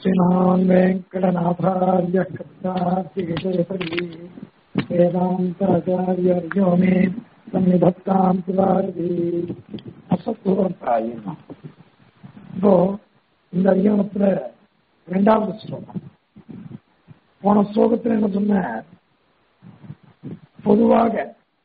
श्रीमान् वेङ्कटनाथार्य कृष्णार्थिकेसरी वेदान्ताचार्यर्यो मे सन्निधत्तां सुभारதி அசத்துவத்தாயின் இப்போ இந்த அதிகாரத்துல இரண்டாவது ஸ்லோகம் போன ஸ்லோகத்துல என்ன சொன்ன பொதுவாக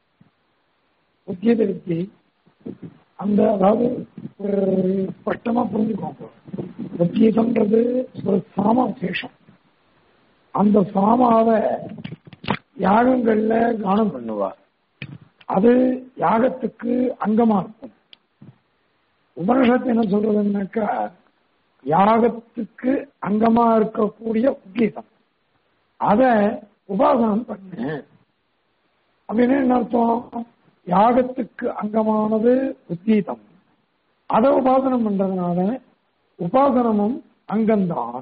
உத்தியத வித்தி அந்த அதாவது ஒரு ஸ்பஷ்டமா புரிஞ்சுக்கோங்க உத்தியதம்ன்றது ஒரு சாம விசேஷம் அந்த சாமாவை யாகங்கள்ல கானம் பண்ணுவார் அது யாகத்துக்கு அங்கமா இருக்கும் உபனிஷத்து என்ன சொல்றதுன்னாக்கா யாகத்துக்கு அங்கமா இருக்கக்கூடிய உத்கீதம் அத உபாசனம் பண்ணு அப்படின்னு என்ன அர்த்தம் யாகத்துக்கு அங்கமானது உத்கீதம் அதை உபாசனம் பண்றதுனால உபாசனமும் அங்கம்தான்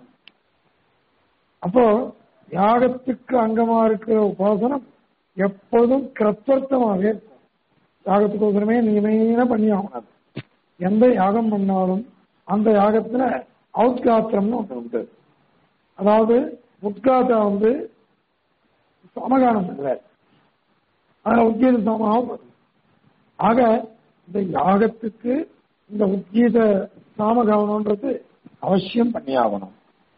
அப்போ யாகத்துக்கு அங்கமா இருக்கிற உபாசனம் எப்போதும் கிரத்வர்த்தமாகவே இருக்கும் யாகத்துக்கோசரமே நியமேன பண்ணி ஆகணும் எந்த யாகம் பண்ணாலும் அந்த யாகத்துல அவுத்காத்திரம்னு ஒன்று உண்டு அதாவது உத்காத்தா வந்து சமகானம் இல்லை அதில் உத்கீத சமமாக வரும் ஆக இந்த யாகத்துக்கு இந்த உத்கீத சாமகானம்ன்றது அவசியம் பண்ணியாகணும்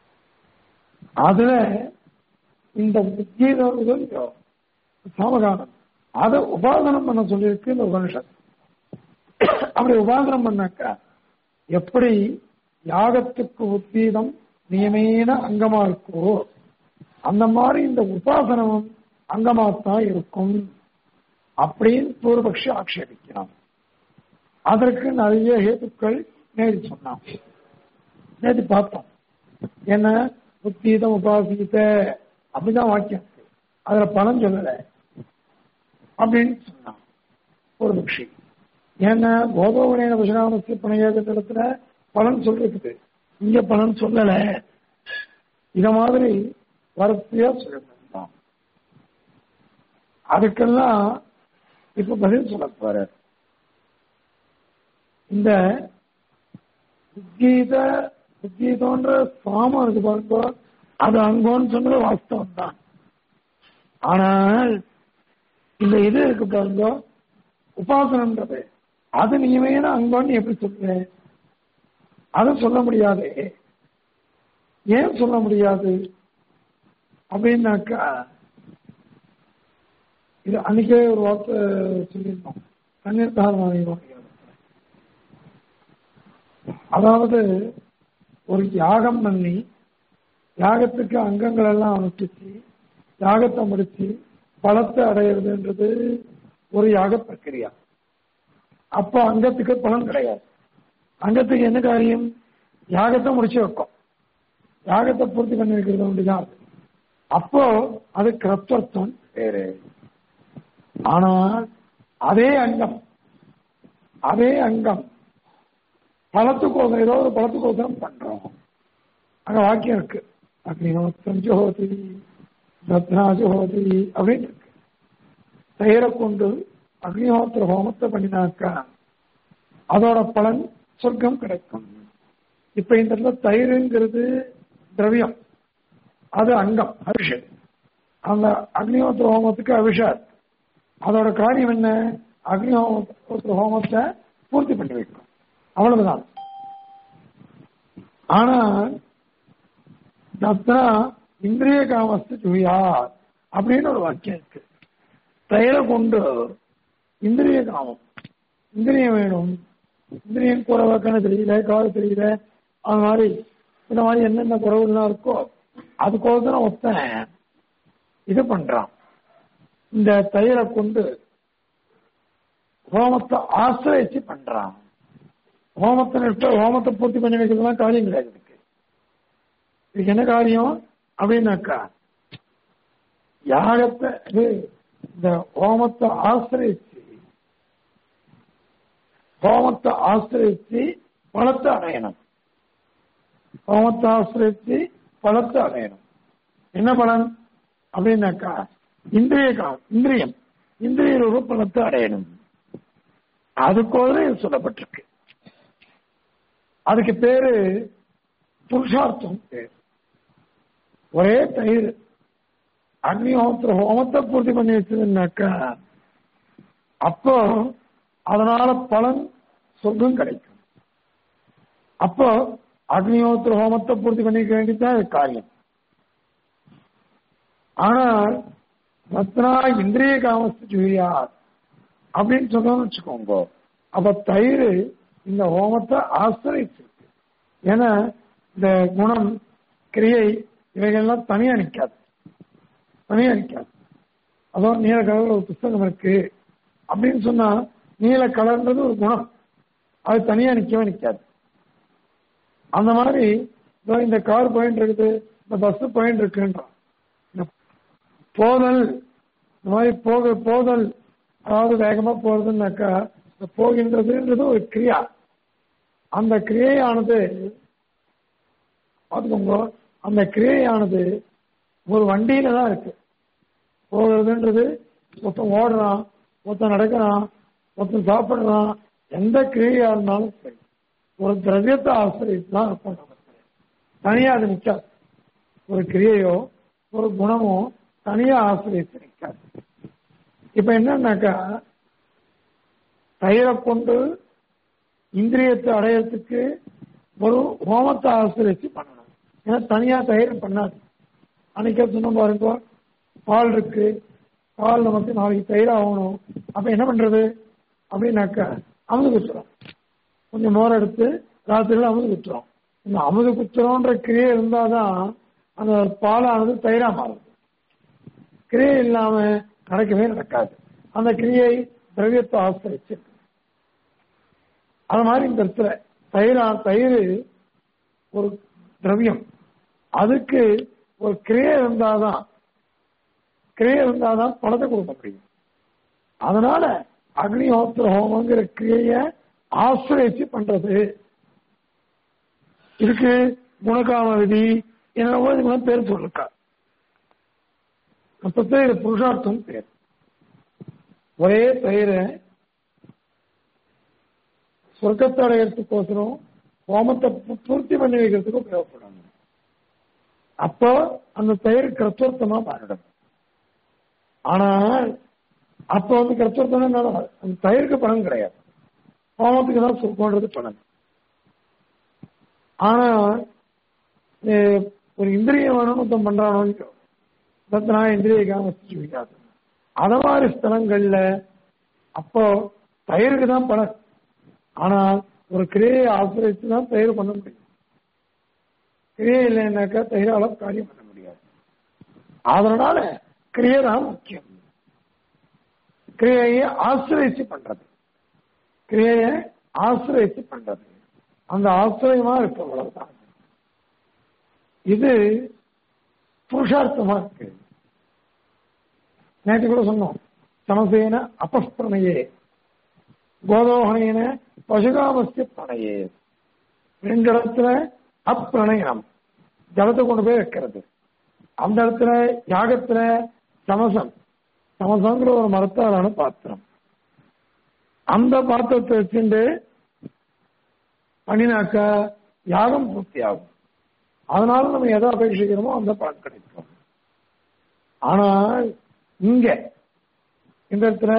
அதுல இந்த உத்கீத சாமகானம் அதை உபாசனம் பண்ண சொல்லியிருக்கு இந்த உபனிஷத் அப்படி உபாசனம் பண்ணாக்கா எப்படி யாகத்துக்கு உத்கீதம் நியமேன அங்கமா இருக்கோ அந்த மாதிரி இந்த உபாசனமும் அங்கமாத்தான் இருக்கும் அப்படின்னு பூர்வபக்ஷி ஆட்சேபிக்கிறான் அதற்கு நிறைய ஹேத்துக்கள் நேரி சொன்னான் நேற்று பார்த்தோம் என்ன உத்தீதம் உபாசித்த அப்படிதான் வாக்கியம் அதுல பலன் சொல்லல அப்படின்னு சொன்னான் பூர்வபக்ஷி ஏன்னா கோதோகனேன பசுராமசி பணையத்துல பலன் சொல்லிருக்குது இங்க பலன் சொல்லல இத மாதிரி வரிசையா சொல்லிருந்தான் அதுக்கெல்லாம் இப்ப பதில் சொல்ல போற இந்த உத்கீத உத்கீதன்ற சாமம் இருக்கு பாருங்க அது அங்கோன்னு சொன்னது வாஸ்தவம் தான் ஆனால் இந்த இது இருக்கு பாருங்க உபாசனன்றது அது நியமேன அங்கோன்னு எப்படி சொல்றேன் அதை சொல்ல முடியாது ஏன் சொல்ல முடியாது அப்படின்னாக்கா இது அன்னைக்கே ஒரு வார்த்தை சொல்லியிருந்தோம் தண்ணீர் தாரணம் அதாவது ஒரு யாகம் பண்ணி யாகத்துக்கு அங்கங்கள் எல்லாம் அனுப்பிச்சு யாகத்தை முடிச்சு பலத்தை அடையிறதுன்றது ஒரு யாக பிரக்கிரியா அப்போ அங்கத்துக்கு பலன் கிடையாது அங்கத்துக்கு என்ன காரியம் யாகத்தை முடிச்சு வைக்கும் யாகத்தை பூர்த்தி பண்ணி வைக்கிறது ஒன்றுதான் அப்போ அது கிரத்வர்த்தம் வேறு ஆனால் அதே அங்கம் அதே அங்கம் பலத்துக்கோசரம் ஏதோ ஒரு பலத்துக்கோசரம் பண்றோம் அங்க வாக்கியம் இருக்கு அக்னிஹோத்திரம் ஜோதி ரத்னா ஜோதி அப்படின்னு இருக்கு தயிரை கொண்டு அக்னிஹோத்திர ஹோமத்தை பண்ணினாக்கா அதோட பலன் சொர்க்கம் கிடைக்கும் இப்ப இந்த இடத்துல தயிருங்கிறது திரவியம் அது அங்கம் அபிஷேக் அந்த அக்னிஹோத்திர ஹோமத்துக்கு அபிஷேக் அதோட காரியம் என்ன அக்னிஹோத்திர ஹோமத்தை பூர்த்தி பண்ணி வைக்கும் அவ்வளவுதான் ஆனால் தத்ரா இந்திரிய காமஸ்து ஜுயார் அப்படின்னு ஒரு வாக்கியம் இருக்கு தயிரை கொண்டு இந்திரிய காமம் இந்திரியம் வேணும் இந்திரியம் குறவாக்கன்னு தெரியல காது தெரியல அது மாதிரி இந்த மாதிரி என்னென்ன குறவுலாம் இருக்கோ அதுக்கோசரம் ஒருத்தன் இது பண்றான் இந்த தயிரை கொண்டு ஹோமத்தை ஆசிரியச்சு பண்றான் ஹோமத்தை நிறுத்த ஹோமத்தை பூர்த்தி பண்ணி வைக்கிறதுலாம் காரியம் கிடையாது இதுக்கு இதுக்கு என்ன காரியம் அப்படின்னாக்கா யாகத்தை இது இந்த ஹோமத்தை ஆசிரியச்சு ஹோமத்தை ஆசிரியச்சு பலத்தை அடையணும் ஹோமத்தை ஆசிரியச்சு பலத்தை அடையணும் என்ன பலன் அப்படின்னாக்கா இந்திரிய காலம் இந்திரியம் இந்திரிய ரூப பலத்தை அடையணும் அதுக்கோது சொல்லப்பட்டிருக்கு அதுக்கு பேரு புருஷார்த்தம் பேர் ஒரே தயிர் அக்னிஹோத்திர ஹோமத்தை பூர்த்தி பண்ணி வச்சதுன்னாக்கா அப்போ அதனால பலன் சொர்க்கம் கிடைக்கும் அப்போ அக்னிஹோத்திர ஹோமத்தை பூர்த்தி பண்ணிக்க வேண்டியதுதான் இது காரியம் ஆனால் ரத்னா இந்திரிய காமஸ்து ஜூரியார் அப்படின்னு சொன்னோம்னு வச்சுக்கோங்க அப்ப தயிர் இந்த ஹோமத்தை ஆசிரியச்சிருக்கு ஏன்னா இந்த குணம் கிரியை இவைகள்லாம் தனியா நிற்காது தனியா நிற்காது அதோ நீல கலர்ல ஒரு புஸ்தகம் இருக்கு அப்படின்னு சொன்னா நீல கலர்ன்றது ஒரு குணம் அது தனியா நிக்கவே நிக்காது அந்த மாதிரி இதோ இந்த கார் போயிட்டு இருக்குது இந்த பஸ் போயிட்டு இருக்குன்றான் இந்த போதல் இந்த மாதிரி போக போதல் அதாவது வேகமா போறதுன்னாக்கா இந்த போகின்றதுன்றது ஒரு கிரியா அந்த கிரியையானது பார்த்துக்கோங்க அந்த கிரியையானது ஒரு வண்டியில தான் இருக்கு போகிறதுன்றது ஒருத்தன் ஓடுறான் ஒருத்தன் நடக்கிறான் ஒருத்தன் சாப்பிடுறான் எந்த கிரியையா இருந்தாலும் சரி ஒரு திரவியத்தை ஆசிரியத்து தான் இருக்கும் நமக்கு தனியா அது நிற்காது ஒரு கிரியையோ ஒரு குணமோ தனியா ஆசிரியத்து நிற்காது இப்ப என்னன்னாக்கா தயிரை கொண்டு இந்திரியத்தை அடையறதுக்கு ஒரு ஹோமத்தை ஆசிரியச்சு பண்ணணும் ஏன்னா தனியா தயிர் பண்ணாது அன்னைக்கே சொன்ன பாருங்க பால் இருக்கு பால் நமக்கு நாளைக்கு தயிர் ஆகணும் அப்ப என்ன பண்றது அப்படின்னாக்கா அமுது குத்துறோம் கொஞ்சம் மோர் எடுத்து ராத்திரியில் அமுது குத்துறோம் இந்த அமுது குத்துறோன்ற கிரியை இருந்தாதான் அந்த பாலானது தயிரா மாறுது கிரியை இல்லாம நடக்கவே நடக்காது அந்த கிரியை திரவியத்தை ஆசிரிச்சு அது மாதிரி இந்த இடத்துல தயிரா தயிர் ஒரு திரவியம் அதுக்கு ஒரு கிரியை இருந்தாதான் கிரியை இருந்தாதான் பணத்தை கொடுக்க முடியும் அதனால அக்னிஹோத்திர ஹோமங்கிற கிரியைய ஆசிரியச்சு பண்றது இதுக்கு குணகாம விதி என்னவோ இதுக்கு பேர் சொல்லிருக்கா மொத்தத்தை இது புருஷார்த்தம் பேர் ஒரே பெயரை சொர்க்கத்தை அடையறதுக்கோசரம் ஹோமத்தை பூர்த்தி பண்ணி வைக்கிறதுக்கு உபயோகப்படணும் அப்போ அந்த பெயர் கிரத்துவர்த்தமா மாறிடும் ஆனால் அப்போ வந்து கிரத்துவர்த்தம் அந்த தயிருக்கு பணம் கிடையாது ஹோமத்துக்கு தான் சொர்க்கம்ன்றது பணம் ஆனா ஒரு இந்திரிய வேணும்னு ஒருத்தன் பண்றானோ ரத்னா இந்திரிய காமஸ்து விகாசம் அத மாதிரி ஸ்தலங்கள்ல அப்போ தயிருக்கு தான் பணம் ஆனால் ஒரு கிரியை ஆசிரியத்து தான் தயிர் பண்ண முடியும் கிரியை இல்லைன்னாக்கா தயிரால காரியம் பண்ண முடியாது அதனால கிரியை தான் முக்கியம் கிரியையை ஆசிரியச்சு பண்றது கிரியையை ஆசிரியச்சு பண்றது அந்த ஆசிரியமா இருக்கு அவ்வளவுதான் இது புருஷார்த்தமா இருக்கு நேற்று கூட சொன்னோம் சமசேன அபஸ்பிரணையே கோதோகனையின பசுகாமஸ்ய பிரணயே ரெண்டு இடத்துல அப்பிரணயம் ஜலத்தை கொண்டு போய் வைக்கிறது அந்த இடத்துல யாகத்துல சமசம் சமசங்கிற ஒரு மரத்தாலான பாத்திரம் அந்த பாத்திரத்தை வச்சுட்டு பண்ணினாக்கா யாகம் பூர்த்தி ஆகும் அதனால நம்ம எதை அபேட்சிக்கிறோமோ அந்த பலன் கிடைக்கும் ஆனால் இங்க இந்த இடத்துல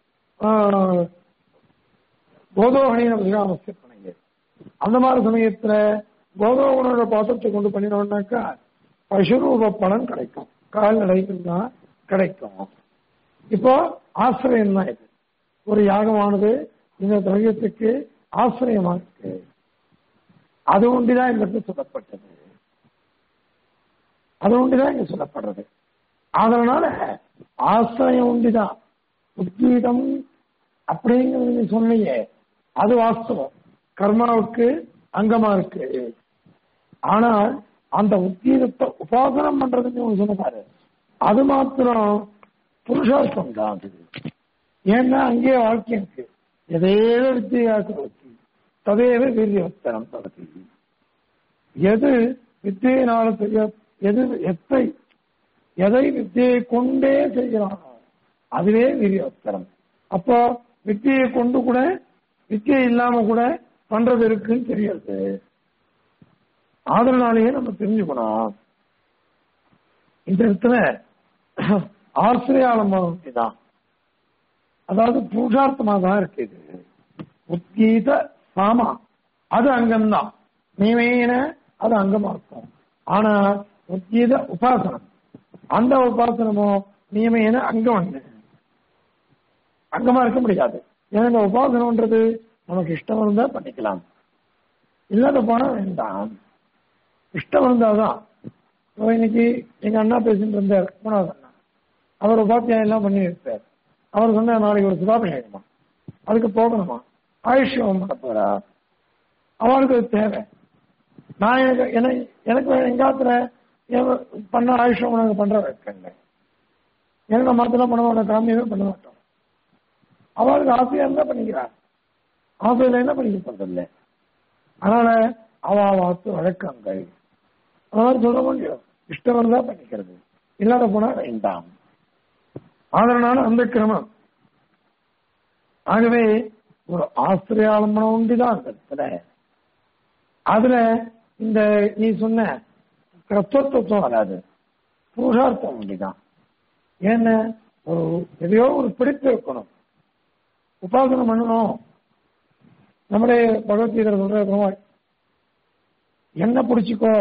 கோதோகணின விகாமஸ்ய பணைய அந்த மாதிரி சமயத்துல கோதோகனோட பாத்திரத்தை கொண்டு பண்ணினோம்னாக்கா பசுரூப பலன் கிடைக்கும் கால்நடைகள் தான் கிடைக்கும் இப்போ ஆசிரியம் தான் இது ஒரு யாகமானது இந்த திரவியத்துக்கு ஆசிரியமா இருக்கு அது ஒன்றுதான் இந்த இடத்துல சொல்லப்பட்டது அது ஒன்றுதான் இங்க சொல்லப்படுறது அதனால ஆசிரியம் உண்டுதான் உத்கீதம் அப்படிங்கிறது நீ சொன்னியே அது வாஸ்தவம் கர்மாவுக்கு அங்கமா இருக்கு ஆனால் அந்த உத்கீதத்தை உபாசனம் பண்றதுன்னு ஒன்று சொன்னாரு அது மாத்திரம் புருஷார்த்தம் தான் அது ஏன்னா அங்கேயே வாழ்க்கை இருக்கு எதேவ வித்தியாசவத்தி ததேவ வீரியவத்தனம் தவத்தி எது வித்தியினால செய்ய எது எத்தை எதை வித்தியை கொண்டே செய்கிறானோ அதுவே வீரியவத்தனம் அப்போ வித்தியை கொண்டு கூட வித்தியை இல்லாம கூட பண்றது இருக்குன்னு தெரியாது அதனாலேயே நம்ம தெரிஞ்சுக்கணும் இந்த இடத்துல ஆசிரியாலம்பம் தான் அதாவது புருஷார்த்தமா தான் இருக்கு இது உத்கீத சாமா அது அங்கம்தான் நியமேன அது அங்கமா இருக்கும் ஆனா உத்கீத உபாசனம் அந்த உபாசனமோ நியமேன அங்கம் ஒண்ணு அங்கமா இருக்க முடியாது ஏன்னா இந்த உபாசனம்ன்றது நமக்கு இஷ்டம் இருந்தா பண்ணிக்கலாம் இல்லாத போனா வேண்டாம் இஷ்டம் இருந்தாதான் இப்போ இன்னைக்கு எங்க அண்ணா பேசிட்டு இருந்தார் மூணாவது அண்ணா அவர் உபாத்தியாயம் எல்லாம் பண்ணி இருப்பார் அவர் சொன்ன நாளைக்கு ஒரு சுதாபிஷேகமா அதுக்கு போகணுமா ஆயுஷ்யம் பண்ண போறா அவளுக்கு அது தேவை நான் எனக்கு எனக்கு எனக்கு எங்காத்துல பண்ண ஆயுஷம் நாங்கள் பண்ற வைக்கல எனக்கு நம்ம மரத்துல பண்ண மாட்டோம் காமியமே பண்ண மாட்டோம் அவளுக்கு ஆசையா இருந்தா பண்ணிக்கிறா ஆசையில என்ன பண்ணிக்க போறதில்ல அதனால அவ வாத்து வழக்கங்கள் அந்த மாதிரி சொல்ல முடியும் இஷ்டம் இருந்தா பண்ணிக்கிறது இல்லாத போனா வேண்டாம் அதனால அந்த கிரமம் ஆகவே ஒரு ஆசிரியாலம்பனம் உண்டுதான் அந்த இடத்துல அதுல இந்த நீ சொன்ன கிரத்துவத்துவம் வராது புருஷார்த்தம் உண்டுதான் ஏன்னா ஒரு எதையோ ஒரு பிடிப்பு இருக்கணும் உபாசனம் பண்ணணும் நம்மளே பகவத்கீதை சொல்ற என்ன பிடிச்சிக்கோ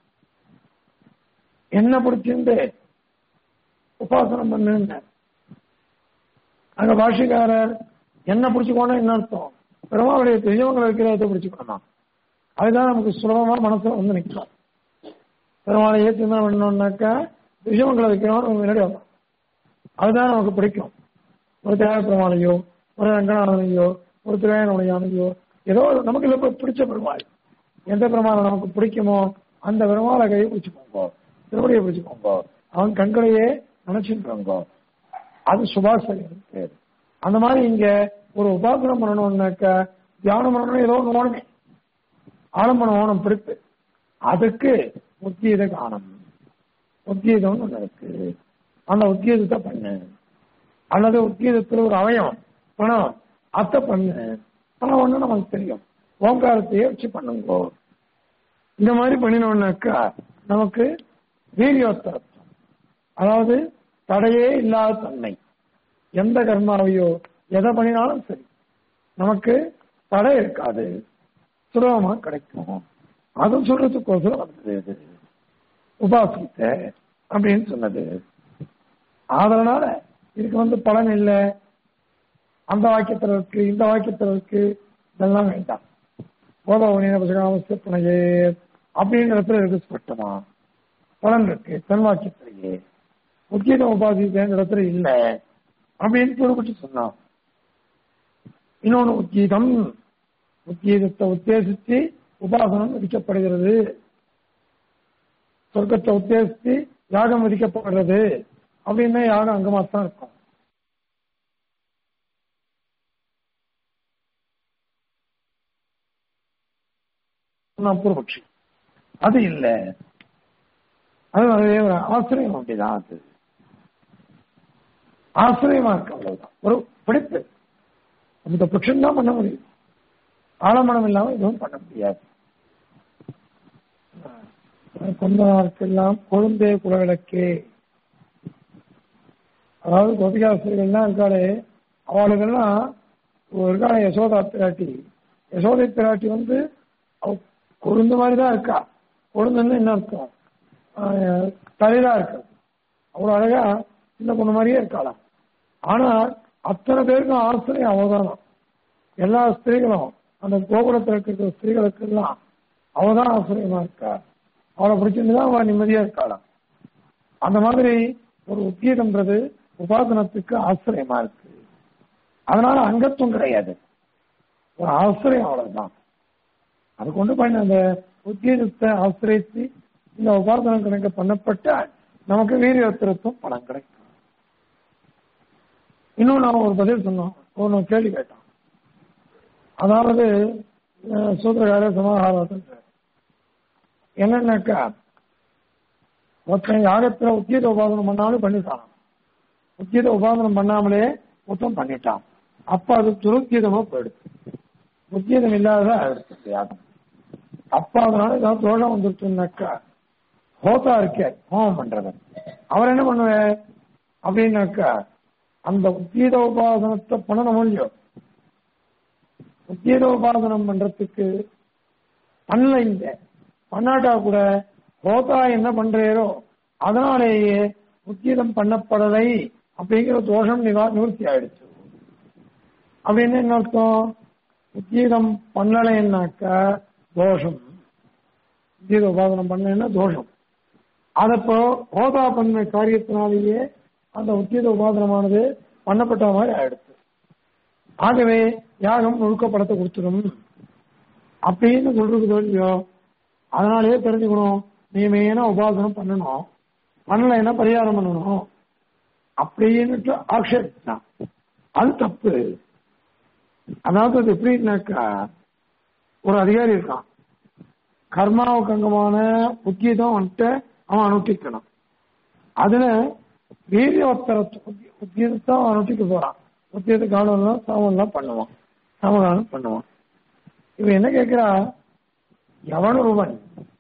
என்ன பிடிச்சிருந்து உபாசனம் பண்ணுங்க அங்க பாஷிக்காரர் என்ன பிடிச்சுக்கோனா என்ன அர்த்தம் பெருமாளுடைய தெய்வங்கள் இருக்கிறத பிடிச்சுக்கணும் அதுதான் நமக்கு சுலபமா மனசுல வந்து நிற்கும் பெருமாளையே சிந்தனை பண்ணணும்னாக்கா விஷயங்களை வைக்கிறோம் நம்ம முன்னாடி வரணும் அதுதான் நமக்கு பிடிக்கும் ஒரு தேவ பெருமாளையோ ஒரு ரங்கநாதனையோ ஒரு திருவேணனையோ ஏதோ நமக்கு இல்லை பிடிச்ச பெருமாள் எந்த பெருமாளை நமக்கு பிடிக்குமோ அந்த பெருமாளை கையை பிடிச்சுக்கோங்க திருவடியை பிடிச்சுக்கோங்க அவன் கண்களையே நினைச்சுட்டு அது சுபாசனம் பேர் அந்த மாதிரி இங்க ஒரு உபாசனம் பண்ணணும்னாக்க தியானம் பண்ணணும் ஏதோ ஒன்று ஓணுமே ஆலம்பனம் ஓணம் பிடிப்பு அதுக்கு உத்கீத காணம் உத்கீதம் ஒன்று இருக்கு அந்த உத்கீதத்தை பண்ணு அல்லது உத்கீதத்தில் ஒரு அவயம் பணம் அத்தை பண்ணு பணம் ஒண்ணு நமக்கு தெரியும் ஓங்காரத்தையே வச்சு பண்ணுங்கோ இந்த மாதிரி பண்ணினோம்னாக்கா நமக்கு வீரியோத்தரத்துவம் அதாவது தடையே இல்லாத தன்மை எந்த கர்மாவையோ எதை பண்ணினாலும் சரி நமக்கு தடை இருக்காது சுலபமா கிடைக்கும் அதுவும் சொல்றதுக்கோசரம் வந்தது இது உபாசித்த அப்படின்னு சொன்னது அதனால இதுக்கு வந்து பலன் இல்லை அந்த வாக்கியத்தில் இருக்கு இந்த வாக்கியத்தில் இருக்கு இதெல்லாம் வேண்டாம் போதவனியே அப்படிங்கிற இடத்துல இருக்கு ஸ்பஷ்டமா பலன் இருக்கு தன் வாக்கியத்திலேயே உத்தியோக உபாதி இடத்துல இல்லை அப்படின்னு குறிப்பிட்டு சொன்னான் இன்னொன்னு உத்கீதம் உத்கீதத்தை உத்தேசித்து உபாசனம் விதிக்கப்படுகிறது சொர்க்கத்தை உத்தேசித்து யாகம் விதிக்கப்படுறது அப்படின்னா யாகம் அங்கமா தான் இருக்கும் பூர்வபக்ஷி அது இல்ல அது ஒரு ஆசிரியம் அப்படிதான் அது ஆசிரியமா இருக்கு அவ்வளவுதான் ஒரு பிடிப்பு அந்த பட்சம் தான் பண்ண முடியும் ஆலமனம் இல்லாம எதுவும் பண்ண முடியாது கொந்தனாருக்கெல்லாம் கொழுந்தே குலவிளக்கே அதாவது கோபிகாசிரியர்கள்லாம் இருக்காளே அவளுக்கெல்லாம் இருக்காளே யசோதா பிராட்டி யசோதை பிராட்டி வந்து அவ கொழுந்து மாதிரி தான் இருக்கா கொழுந்துன்னு என்ன அர்த்தம் தலையிலா இருக்கு அவ்வளவு அழகா சின்ன பொண்ணு மாதிரியே இருக்காளாம் ஆனா அத்தனை பேருக்கும் ஆசிரியம் அவதானம் எல்லா ஸ்திரீகளும் அந்த கோகுலத்தில் இருக்கிற ஸ்திரீகளுக்கு எல்லாம் அவதான் ஆசிரியமா இருக்கா அவளை பிடிச்சிருந்துதான் அவள் நிம்மதியா இருக்காளாம் அந்த மாதிரி ஒரு உத்கீதம்ன்றது உபாசனத்துக்கு ஆசிரியமா இருக்கு அதனால அங்கத்துவம் கிடையாது ஒரு ஆசிரியம் அவ்வளவுதான் அது கொண்டு பண்ண அந்த உத்கீதத்தை ஆசிரியத்து இந்த உபாசனம் கணக்கு பண்ணப்பட்ட நமக்கு வீரியத்திரத்துவம் பணம் கிடைக்கும் இன்னும் நாம ஒரு பதில் சொன்னோம் ஒரு கேள்வி கேட்டோம் அதாவது சூத்திரகார சமாகாரத்தில் என்னன்னாக்கா ஒருத்தன் யாகத்துல உத்தியத உபாதனம் பண்ணாலும் பண்ணிட்டான் உத்தியத உபாதனம் பண்ணாமலே மொத்தம் பண்ணிட்டான் அப்ப அது துருக்கீதமா போயிடுது உத்தியதம் இல்லாததா ஆயிடுச்சு யாகம் அப்ப அதனால ஏதாவது தோஷம் வந்துருச்சுன்னாக்கா ஹோதா இருக்கே ஹோமம் பண்றவன் அவர் என்ன பண்ணுவார் அப்படின்னாக்கா அந்த உத்கீத உபாசனத்தை பண்ணணும் இல்லையோ உத்கீத உபாசனம் பண்றதுக்கு பண்ணல இங்க பண்ணாட்டா கூட ஹோதா என்ன பண்றாரோ அதனாலேயே உத்கீதம் பண்ணப்படலை அப்படிங்கிற தோஷம் நிவா நிவர்த்தி ஆயிடுச்சு அப்படின்னு என்ன அர்த்தம் உத்கீதம் பண்ணலைன்னாக்கா தோஷம் உத்கீத உபாசனம் பண்ணலைன்னா தோஷம் அதப்போ ஹோதா பண்ண காரியத்தினாலேயே அந்த உத்கீத உபாசனமானது பண்ணப்பட்ட மாதிரி ஆயிடுச்சு ஆகவே யாகம் முழுக்க படத்தை கொடுத்துடும் அப்படின்னு சொல்றது இல்லையோ அதனாலேயே தெரிஞ்சுக்கணும் நியமேன உபாசனம் பண்ணணும் பண்ணலைன்னா பரிகாரம் பண்ணணும் அப்படின்னுட்டு ஆக்ஷேபிச்சான் அது தப்பு அதாவது அது எப்படின்னாக்கா ஒரு அதிகாரி இருக்கான் கர்மாவுக்கு அங்கமான உத்தியதம் வந்துட்டு அவன் அனுஷ்டிக்கணும் அதுல வீரியவத்தரத்தை உத்தியத்தை அவன் அனுஷ்டிக்க போறான் உத்தியத்தை காலம் சாமம் பண்ணுவான் சமாதானம் பண்ணுவான் இவன் என்ன கேட்கிறா எவன் ஒருவன்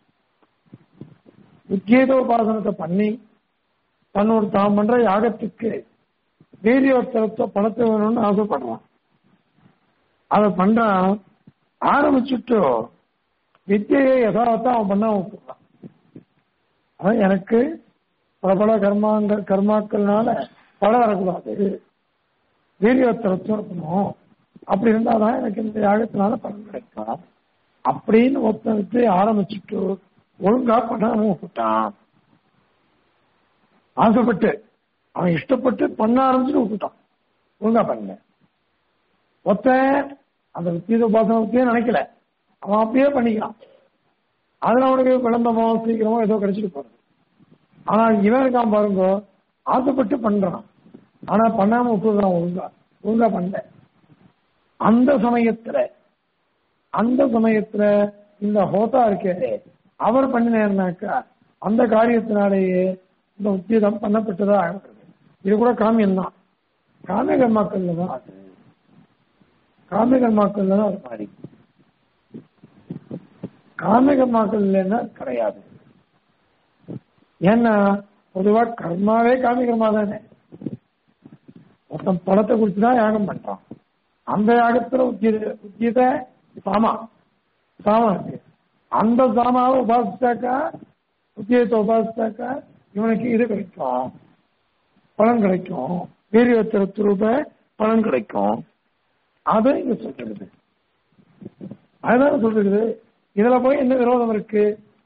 உத்தியதோபாசனத்தை பண்ணி தன்னோட தான் பண்ற யாகத்துக்கு வீரியவத்தரத்தை பணத்தை வேணும்னு ஆசைப்படுறான் அதை பண்றான் ஆரம்பிச்சுட்டு வித்தியை யதார்த்தம் அவன் பண்ண விட்டுறான் அவன் எனக்கு பிரபல கர்மாங்கள் கர்மாக்கள்னால பலம் வரக்கூடாது வீரியவத்தரத்தும் இருக்கணும் அப்படி இருந்தாதான் எனக்கு இந்த யாகத்தினால பலன் கிடைக்கும் அப்படின்னு ஒருத்தனுக்கு ஆரம்பிச்சுட்டு ஒழுங்கா பண்ணாம விட்டுட்டான் ஆசைப்பட்டு அவன் இஷ்டப்பட்டு பண்ண ஆரம்பிச்சுட்டு விட்டுட்டான் ஒழுங்கா பண்ணல ஒருத்தன் அந்த வித்தீத உபாசனத்தையே நினைக்கல அவன் அப்படியே பண்ணிக்கிறான் அதுல அவனுக்கு விளம்பரமோ சீக்கிரமோ ஏதோ கிடைச்சிட்டு போறது ஆனா இவன் இருக்கான் பாருங்க ஆசைப்பட்டு பண்றான் ஆனா பண்ணாம விட்டுறான் ஒழுங்கா ஒழுங்கா பண்ணல அந்த சமயத்துல அந்த சமயத்துல இந்த ஹோதா இருக்கே அவர் பண்ணினாருனாக்கா அந்த காரியத்தினாலேயே இந்த உத்தியோகம் பண்ணப்பட்டதா ஆகிறது இது கூட காமியம் தான் காமிய கர்மாக்கள்ல தான் அது காமிய கர்மாக்கள்ல தான் அது மாறி காமிய கர்மாக்கள் இல்லைன்னா கிடையாது ஏன்னா பொதுவா கர்மாவே காமிய கர்மா தானே மொத்தம் படத்தை குறித்து தான் யாகம் பண்றான் அந்த யாகத்துல உத்தியத உத்தியத சாமா சாமா இருக்கு அந்த சாமாவை உபாசிச்சாக்கா உத்தியத்தை உபாசிச்சாக்கா இவனுக்கு இது கிடைக்கும் பலன் கிடைக்கும் வீரியத்திர ரூப பலன் கிடைக்கும் அதை இங்க சொல்றது அதுதான் சொல்றது இதுல போய் என்ன விரோதம் இருக்கு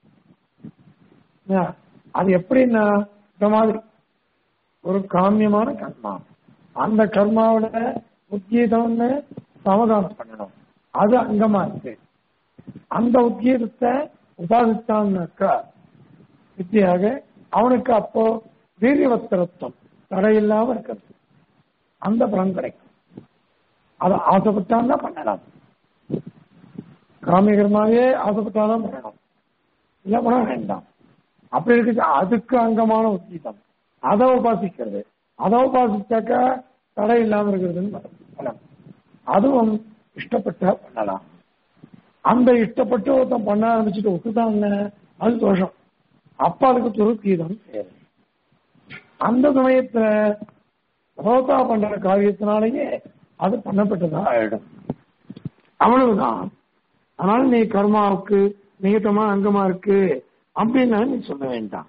அது எப்படின்னா இந்த மாதிரி ஒரு காமியமான கர்மா அந்த கர்மாவோட உத்கீதம்னு சமாதானம் பண்ணணும் அது அங்கமா இருக்கு அந்த உத்கீதத்தை உபாதித்தான்னாக்கா வித்தியாக அவனுக்கு அப்போ வீரியவத்திரத்துவம் தடையில்லாம இருக்கிறது அந்த பலன் கிடைக்கும் அதை ஆசைப்பட்டான்னா பண்ணலாம் காமிகரமாவே ஆசைப்பட்டாதான் பண்ணணும் இல்ல பண்ண வேண்டாம் அப்படி இருக்கு அதுக்கு அங்கமான உத்கீதம் அதை உபாசிக்கிறது அதை உபாசிச்சாக்கா தடை இல்லாம இருக்கிறதுன்னு பலம் அதுவும் இஷ்டப்பட்டா பண்ணலாம் அந்த இஷ்டப்பட்டு ஒருத்தன் பண்ண ஆரம்பிச்சுட்டு விட்டுட்டாங்க அது தோஷம் அப்ப அதுக்கு துருக்கீதம் தேவை அந்த சமயத்துல ரோதா பண்ற காரியத்தினாலேயே அது பண்ணப்பட்டதா ஆயிடும் அவ்வளவுதான் அதனால நீ கர்மாவுக்கு நிகட்டமா அங்கமா இருக்கு அப்படின்னு நீ சொல்ல வேண்டாம்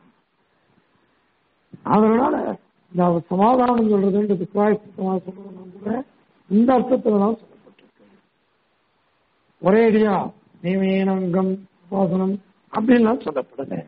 அதனால இந்த சமாதானம் சொல்றதுன்றது சமாதானம் சொல்றதுனா கூட இந்த அர்த்தத்துல தான் சொல்லப்பட்டிருக்கு ஒரேடியா நியமேனங்கம் உபாசனம் அப்படின்லாம் சொல்லப்படுது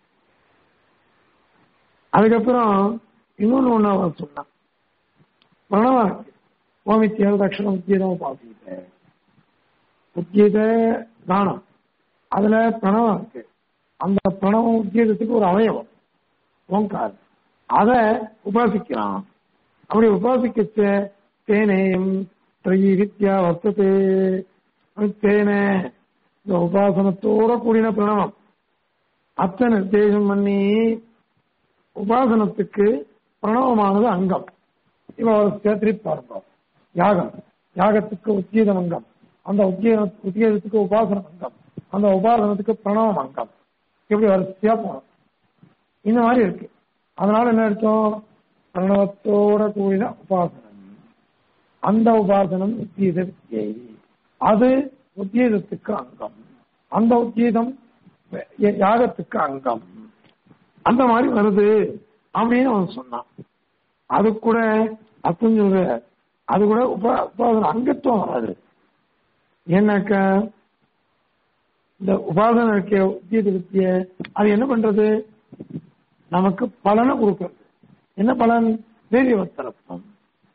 அதுக்கப்புறம் இன்னொன்னு ஒண்ணு அவன் சொன்னான் பிரணவம் இருக்கு ஓமித்தியம் தட்சிணம் உத்தியதம் உபாசித்த உத்தியத தானம் அதுல பிரணவம் இருக்கு அந்த பிரணவம் உத்தியதத்துக்கு ஒரு அவயவம் ஓங்கார் அதை உபாசிக்கிறான் அப்படி உபாசிக்கச்ச தேனேயம் திரையி வித்யா வர்த்ததே தேனே இந்த உபாசனத்தோட கூடின பிரணவம் அத்தை நிர்தேசம் பண்ணி உபாசனத்துக்கு பிரணவமானது அங்கம் இவ ஒரு திருப்பி பார்ப்போம் யாகம் யாகத்துக்கு உத்தியதம் அங்கம் அந்த உத்திய உத்தியதத்துக்கு உபாசனம் அங்கம் அந்த உபாசனத்துக்கு பிரணவம் அங்கம் இப்படி வரிசையா போகணும் இந்த மாதிரி இருக்கு அதனால என்ன அர்த்தம் பிரணவத்தோட கூடின உபாசனம் அந்த உபாசனம் உத்தீத வித்தியை அது உத்தீதத்துக்கு அங்கம் அந்த உத்தீதம் யாகத்துக்கு அங்கம் அந்த மாதிரி வருது அப்படின்னு அவன் சொன்னான் அது கூட அர்த்தம் சொல்ற அது கூட உபா உபாசன அங்கத்துவம் வராது ஏன்னாக்க இந்த உபாசனம் இருக்க உத்தியத வித்திய அது என்ன பண்றது நமக்கு பலனை கொடுக்கிறது என்ன பலன் வீரியவத்தரப்பம்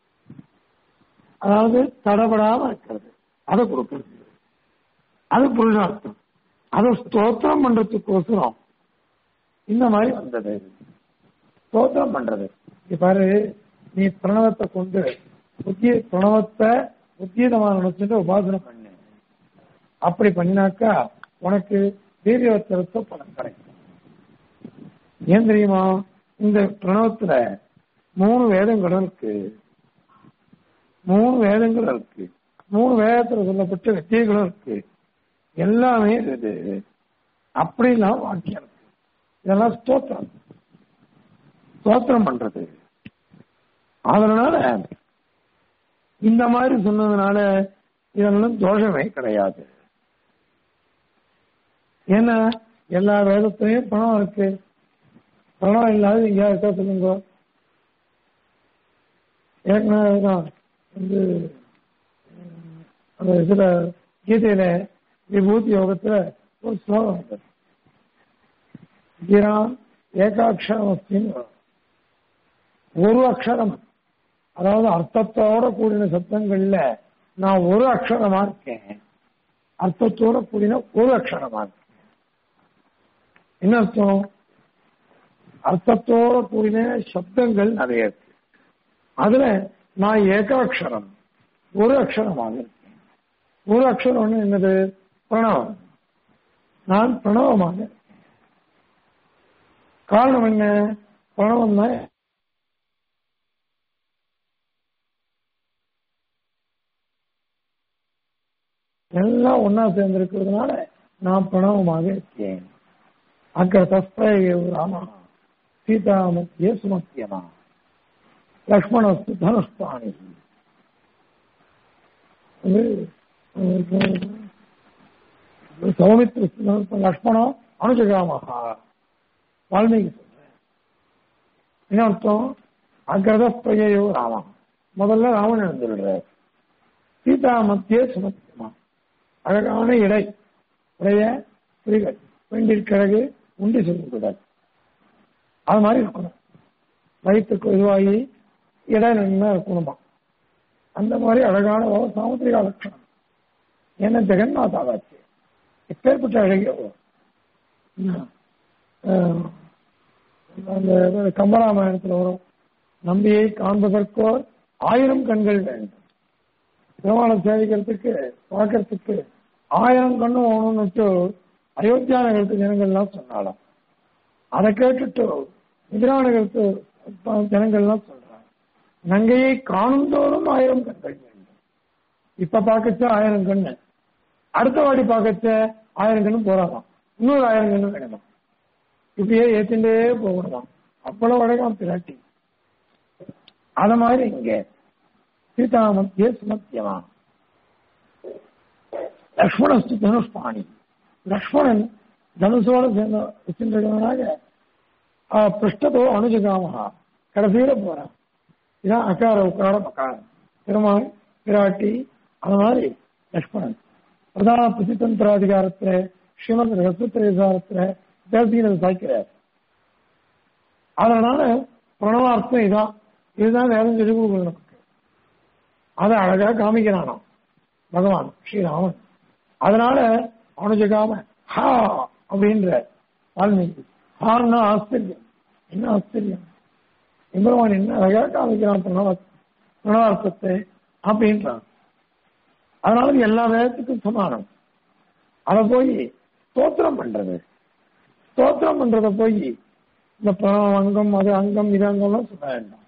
அதாவது தடபடாம இருக்கிறது அதை கொடுக்கிறது அது புருஷார்த்தம் அதை ஸ்தோத்திரம் பண்றதுக்கோசரம் இந்த மாதிரி வந்தது ஸ்தோத்திரம் பண்றது இப்ப பாரு நீ பிரணவத்தை கொண்டு புத்திய பிரணவத்தை உத்தியதமாக நினைச்சுட்டு உபாசனை பண்ணு அப்படி பண்ணினாக்கா உனக்கு வீரியவத்தரத்தை பலன் கிடைக்கும் ஏன் தெரியுமா இந்த பிரணவத்துல மூணு வேதங்களும் இருக்கு மூணு வேதங்கள் இருக்கு மூணு வேதத்துல சொல்லப்பட்ட வித்தியைகளும் இருக்கு எல்லாமே இது அப்படிலாம் வாக்கியம் இருக்கு இதெல்லாம் ஸ்தோத்திரம் ஸ்தோத்திரம் பண்றது அதனால இந்த மாதிரி சொன்னதுனால இதெல்லாம் தோஷமே கிடையாது ஏன்னா எல்லா வேதத்திலையும் பணம் இருக்கு பணம் இல்லாத எங்கேயா இருக்கா சொல்லுங்க ஏற்கனவே தான் வந்து அந்த இதுல கீதையில விபூதி யோகத்துல ஒரு ஸ்லோகம் இருக்கு கிராம் ஏகாட்சரம் அஸ்தின்னு வரும். ஒரு அக்ஷரம் அதாவது அர்த்தத்தோட கூடின சத்தங்கள்ல நான் ஒரு அக்ஷரமா இருக்கேன் அர்த்தத்தோட கூடின ஒரு அக்ஷரமா இருக்கேன் என்ன அர்த்தம் அர்த்தத்தோட கூடின சப்தங்கள் நிறைய இருக்கு அதுல நான் ஏகாட்சரம் ஒரு அக்ஷரமாக இருக்கேன் ஒரு அக்ஷரம் என்னது பிரணவம் நான் பிரணவமாக இருக்கேன் காரணம் என்ன பிரணவம் தான் எல்லாம் ஒன்னா சேர்ந்து இருக்கிறதுனால நான் பிரணவமாக இருக்கேன் அக்ரதஸ்தய ராமா சீதா மத்திய சுமத்தியமா லக்ஷ்மணஸ்து தனுஷ்பாணி சௌமித்ர லக்ஷ்மணம் அனுஜகாமகா வால்மீகி சொல்றேன் என்ன அர்த்தம் அக்ரதஸ்தயோ ராமா முதல்ல ராவணன் சொல்றார் சீதா மத்திய சுமத்தியமா அழகான இடை உடைய ஸ்திரீகள் பெண்டிற்கிழகு உண்டி சொல்லக்கூடாது அது மாதிரி இருக்கணும் வயிற்றுக்கு இதுவாகி இடை நின்று இருக்கணுமா அந்த மாதிரி அழகான ஒரு சாமுத்திரிகா லட்சணம் ஏன்னா ஜெகநாதாவாச்சு எப்பேற்பட்ட அழகிய ஒரு. அஹ் அந்த கம்பராமாயணத்துல வரும் நம்பியை காண்பதற்கோ ஆயிரம் கண்கள் வேண்டும் பெருமாளை சேவிக்கிறதுக்கு பார்க்கறதுக்கு ஆயிரம் கண்ணு வேணும்னுட்டு அயோத்தியா நகரத்து ஜனங்கள்லாம் சொன்னாலும் அதை கேட்டுட்டு எதிரா நகரத்து ஜனங்கள்லாம் சொல்றாங்க நங்கையை காணும் தோறும் ஆயிரம் கண்கள் வேண்டும் இப்ப பார்க்கச்ச ஆயிரம் கண்ணு அடுத்த வாடி பார்க்கச்ச ஆயிரம் கண்ணு போறாதாம் இன்னொரு ஆயிரம் கண்ணு வேணுமா இப்படியே ஏத்திண்டே போகணுமாம் அவ்வளவு அழகாம் பிராட்டி அத மாதிரி இங்க சீதா மத்திய சுமத்தியமா லக்ஷ்மணஸ்து தனுஷ்பாணி லக்ஷ்மணன் தனுஷோட சேர்ந்த வச்சிருக்கிறவனாக பிருஷ்டதோ அனுஜகாமகா கடைசியில போறான் இதான் அகார உக்கார மகாரம் பெருமாள் பிராட்டி அது மாதிரி லக்ஷ்மணன் பிரதான பிரசித்தந்திராதிகாரத்துல ஸ்ரீமத் ரசத்திரேசாரத்துல தேசியனை சாய்க்கிறார் அதனால பிரணவார்த்தம் இதான் இதுதான் வேதம் சொல்லி கொடுக்கணும் நமக்கு அதை அழகா காமிக்கிறானாம் பகவான் ஸ்ரீராமன் அதனால அனுஜகாம ஹா அப்படின்ற வால்மீகி ஹான்னா ஆச்சரியம் என்ன ஆச்சரியம் எம்பெருமான் என்ன அழகா காமிக்கிறான் பிரணவ பிரணவார்த்தத்தை அப்படின்றான் அதனால இது எல்லா வேதத்துக்கும் சமானம் அதை போய் ஸ்தோத்திரம் பண்றது ஸ்தோத்திரம் பண்றத போய் இந்த பிரணவம் அங்கம் அது அங்கம் இது அங்கம்லாம் சொல்ல வேண்டாம்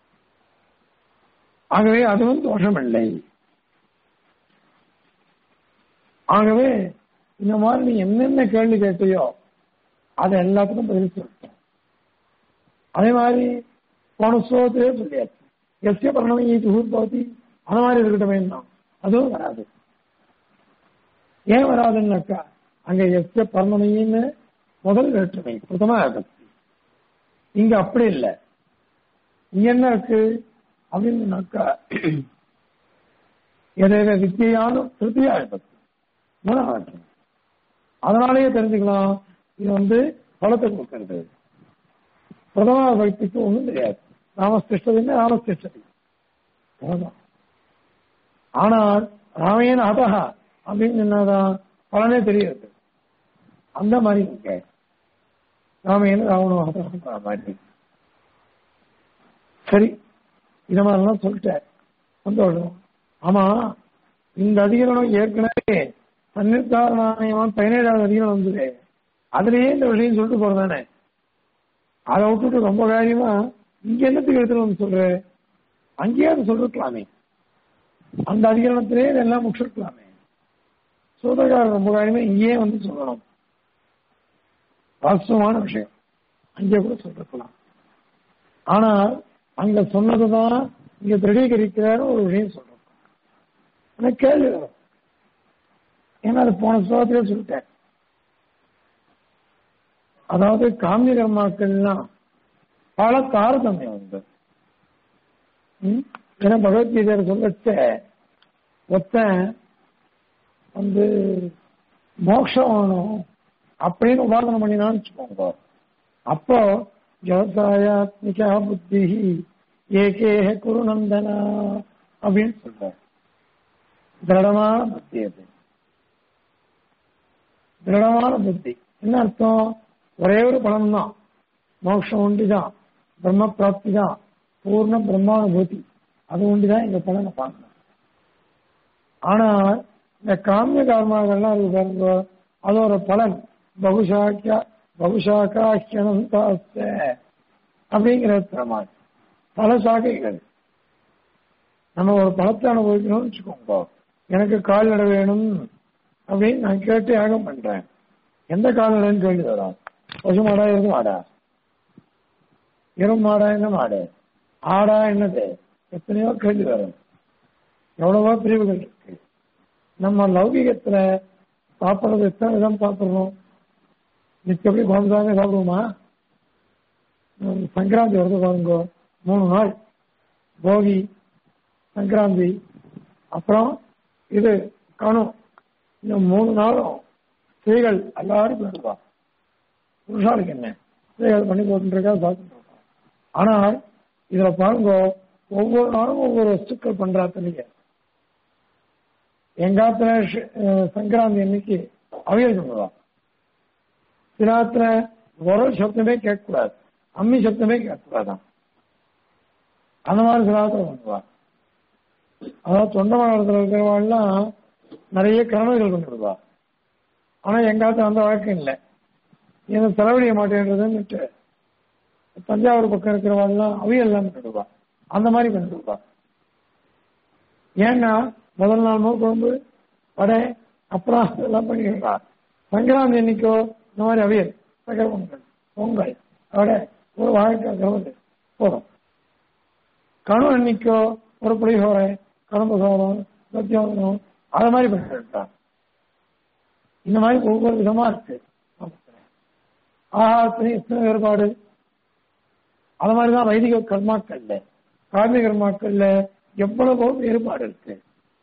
ஆகவே அதுவும் தோஷம் இல்லை ஆகவே இந்த மாதிரி நீ என்னென்ன கேள்வி கேட்டையோ அதை எல்லாத்துக்கும் பதில் சொல்லிட்டேன் அதே மாதிரி போன ஸ்லோகத்திலே சொல்லியாச்சு எஸ்ய பரணம் ஜுகூர் பவதி அந்த மாதிரி இருக்கட்டும் வேண்டாம் அதுவும் வராது ஏன் வராதுன்னாக்கா அங்க எஸ்ய பரணமையின்னு முதல் வேற்றுமை பிரதமா விபக்தி இங்க அப்படி இல்லை இங்க என்ன இருக்கு அப்படின்னாக்கா எதை வித்தியான திருப்தியா விபக்தி மூணாவது வேற்றுமை அதனாலேயே தெரிஞ்சுக்கலாம் இது வந்து பலத்தை கொடுக்கிறது பிரதமா விபக்திக்கு ஒண்ணும் தெரியாது ராமஸ்திஷ்டதுன்னு ராமஸ்திஷ்டதி அவ்வளவுதான் ஆனால் ராமேன அதஹா அப்படின்னு என்னதான் பலனே தெரியாது அந்த மாதிரி இங்க ராமேன ராவணம் அதஹா மாதிரி சரி இத மாதிரிலாம் சொல்லிட்டேன் சந்தோஷம் ஆமா இந்த அதிகரணம் ஏற்கனவே சன்னிர்தாரணாயமான பதினேழாவது அதிகரணம் வந்தது அதுலயே இந்த விஷயம் சொல்லிட்டு போறதானே அதை விட்டுட்டு ரொம்ப காரியமா இங்க என்னத்துக்கு எடுத்துட்டு வந்து சொல்ற அங்கேயே அதை சொல்லிருக்கலாமே அந்த அதிகரணத்திலே இதெல்லாம் முடிச்சிருக்கலாமே சோதகாரர் ரொம்ப காரியமா இங்கேயே வந்து சொல்லணும் வாஸ்தவமான விஷயம் அங்கே கூட சொல்லிருக்கலாம் ஆனா அங்க சொன்னதுதான் இங்க திருடீகரிக்கிறாரு ஒரு விஷயம் சொல்றோம் ஆனா கேள்வி வரும் ஏன்னா அது போன ஸ்லோகத்திலே சொல்லிட்டேன் அதாவது காமிய கர்மாக்கள்லாம் பல தாரதமியம் உண்டு ம்? ஏன்னா பகவத்கீதையில சொல்லச்ச ஒருத்தன் வந்து மோட்சம் வேணும் அப்படின்னு உபாதனை பண்ணினான்னு வச்சுக்கோங்க அப்போ விவசாயாத்மிகா புத்தி ஏகேக குரு நந்தனா அப்படின்னு சொல்ற திருடமான புத்தி அது திருடமான புத்தி என்ன அர்த்தம் ஒரே ஒரு பலன் தான் மோட்சம் ஒண்டிதான் பிரம்ம பிராப்தி தான் பூர்ண பிரம்மானுபூதி அது ஒண்டிதான் இந்த பலனை பார்க்கணும் ஆனா இந்த காமிய கர்மாக்கள்லாம் இருக்கு பாருங்க அதோட பலன் பகுஷாக்கிய பகுஷாக்காக்கியனந்தாஸ்த அப்படிங்கிற பிரமாணம் பல சாகைகள் நம்ம ஒரு பழத்தை அனுபவிக்கணும்னு வச்சுக்கோங்க எனக்கு கால்நடை வேணும் அப்படின்னு நான் கேட்டு யாகம் பண்றேன் எந்த கால்நடைன்னு கேள்வி வரும் பசு மாடா எருது மாடா எறும் மாடா என்ன மாடு ஆடா என்னது எத்தனையோ கேள்வி வரும் எவ்வளவோ பிரிவுகள் இருக்கு நம்ம லௌகிகத்துல சாப்பிடுறது எத்தனை விதம் சாப்பிடுறோம் நிச்சயப்படி குழந்தைங்க சாப்பிடுவோமா உம், சங்கராந்தி வருது பாருங்க மூணு நாள் போகி சங்கராந்தி அப்புறம் இது கணு இந்த மூணு நாளும் ஸ்திரீகள் எல்லாரும் வருவா புருஷாளுக்கு என்ன ஸ்திரீகள் பண்ணி போட்டுருக்கா சாப்பிட்டு இருக்கோம் ஆனால் இதுல பாருங்க ஒவ்வொரு நாளும் ஒவ்வொரு வஸ்துக்கள் பண்றாத்தனைய எங்காத்துல ஷ- அஹ் சங்கராந்தி அன்னைக்கு அவியல் பண்ணுவா சிலாத்துல உரல் சப்தமே கேட்கக்கூடாது அம்மி சப்தமே கேட்கக்கூடாதான் அந்த மாதிரி சிலாத்துல பண்ணுவா அதாவது தொண்டை மாநிலத்தில் இருக்கிறவாள்லாம் நிறைய கரணங்கள் கொண்டு வருவா ஆனா எங்காவது அந்த வழக்கம் இல்லை ஏன்னா செலவழிய மாட்டேன்றதுன்னுட்டு தஞ்சாவூர் பக்கம் இருக்கிறவாள்லாம் அவியெல்லாம் பண்ணிடுவா அந்த மாதிரி பண்ணிடுவா ஏன்னா முதல் நாள் மோ குழம்பு வடை அப்புறம் எல்லாம் பண்ணிடுவா சங்கராந்தி அன்னைக்கோ இந்த மாதிரி அவியல் சக்கர பொங்கல் பொங்கல் வடை ஒரு வாழைக்காய் கலந்து போதும் கணு அன்னைக்கோ ஒரு புளிஹோரை கரும்பு சோளம் சத்தியோதனம் அது மாதிரி பண்ணிட்டான் இந்த மாதிரி ஒவ்வொரு விதமா இருக்கு ஆஹாரத்திலையும் எத்தனை வேறுபாடு அது மாதிரிதான் வைதிக கர்மாக்கள்ல கார்மிக கர்மாக்கள்ல எவ்வளவோ வேறுபாடு இருக்கு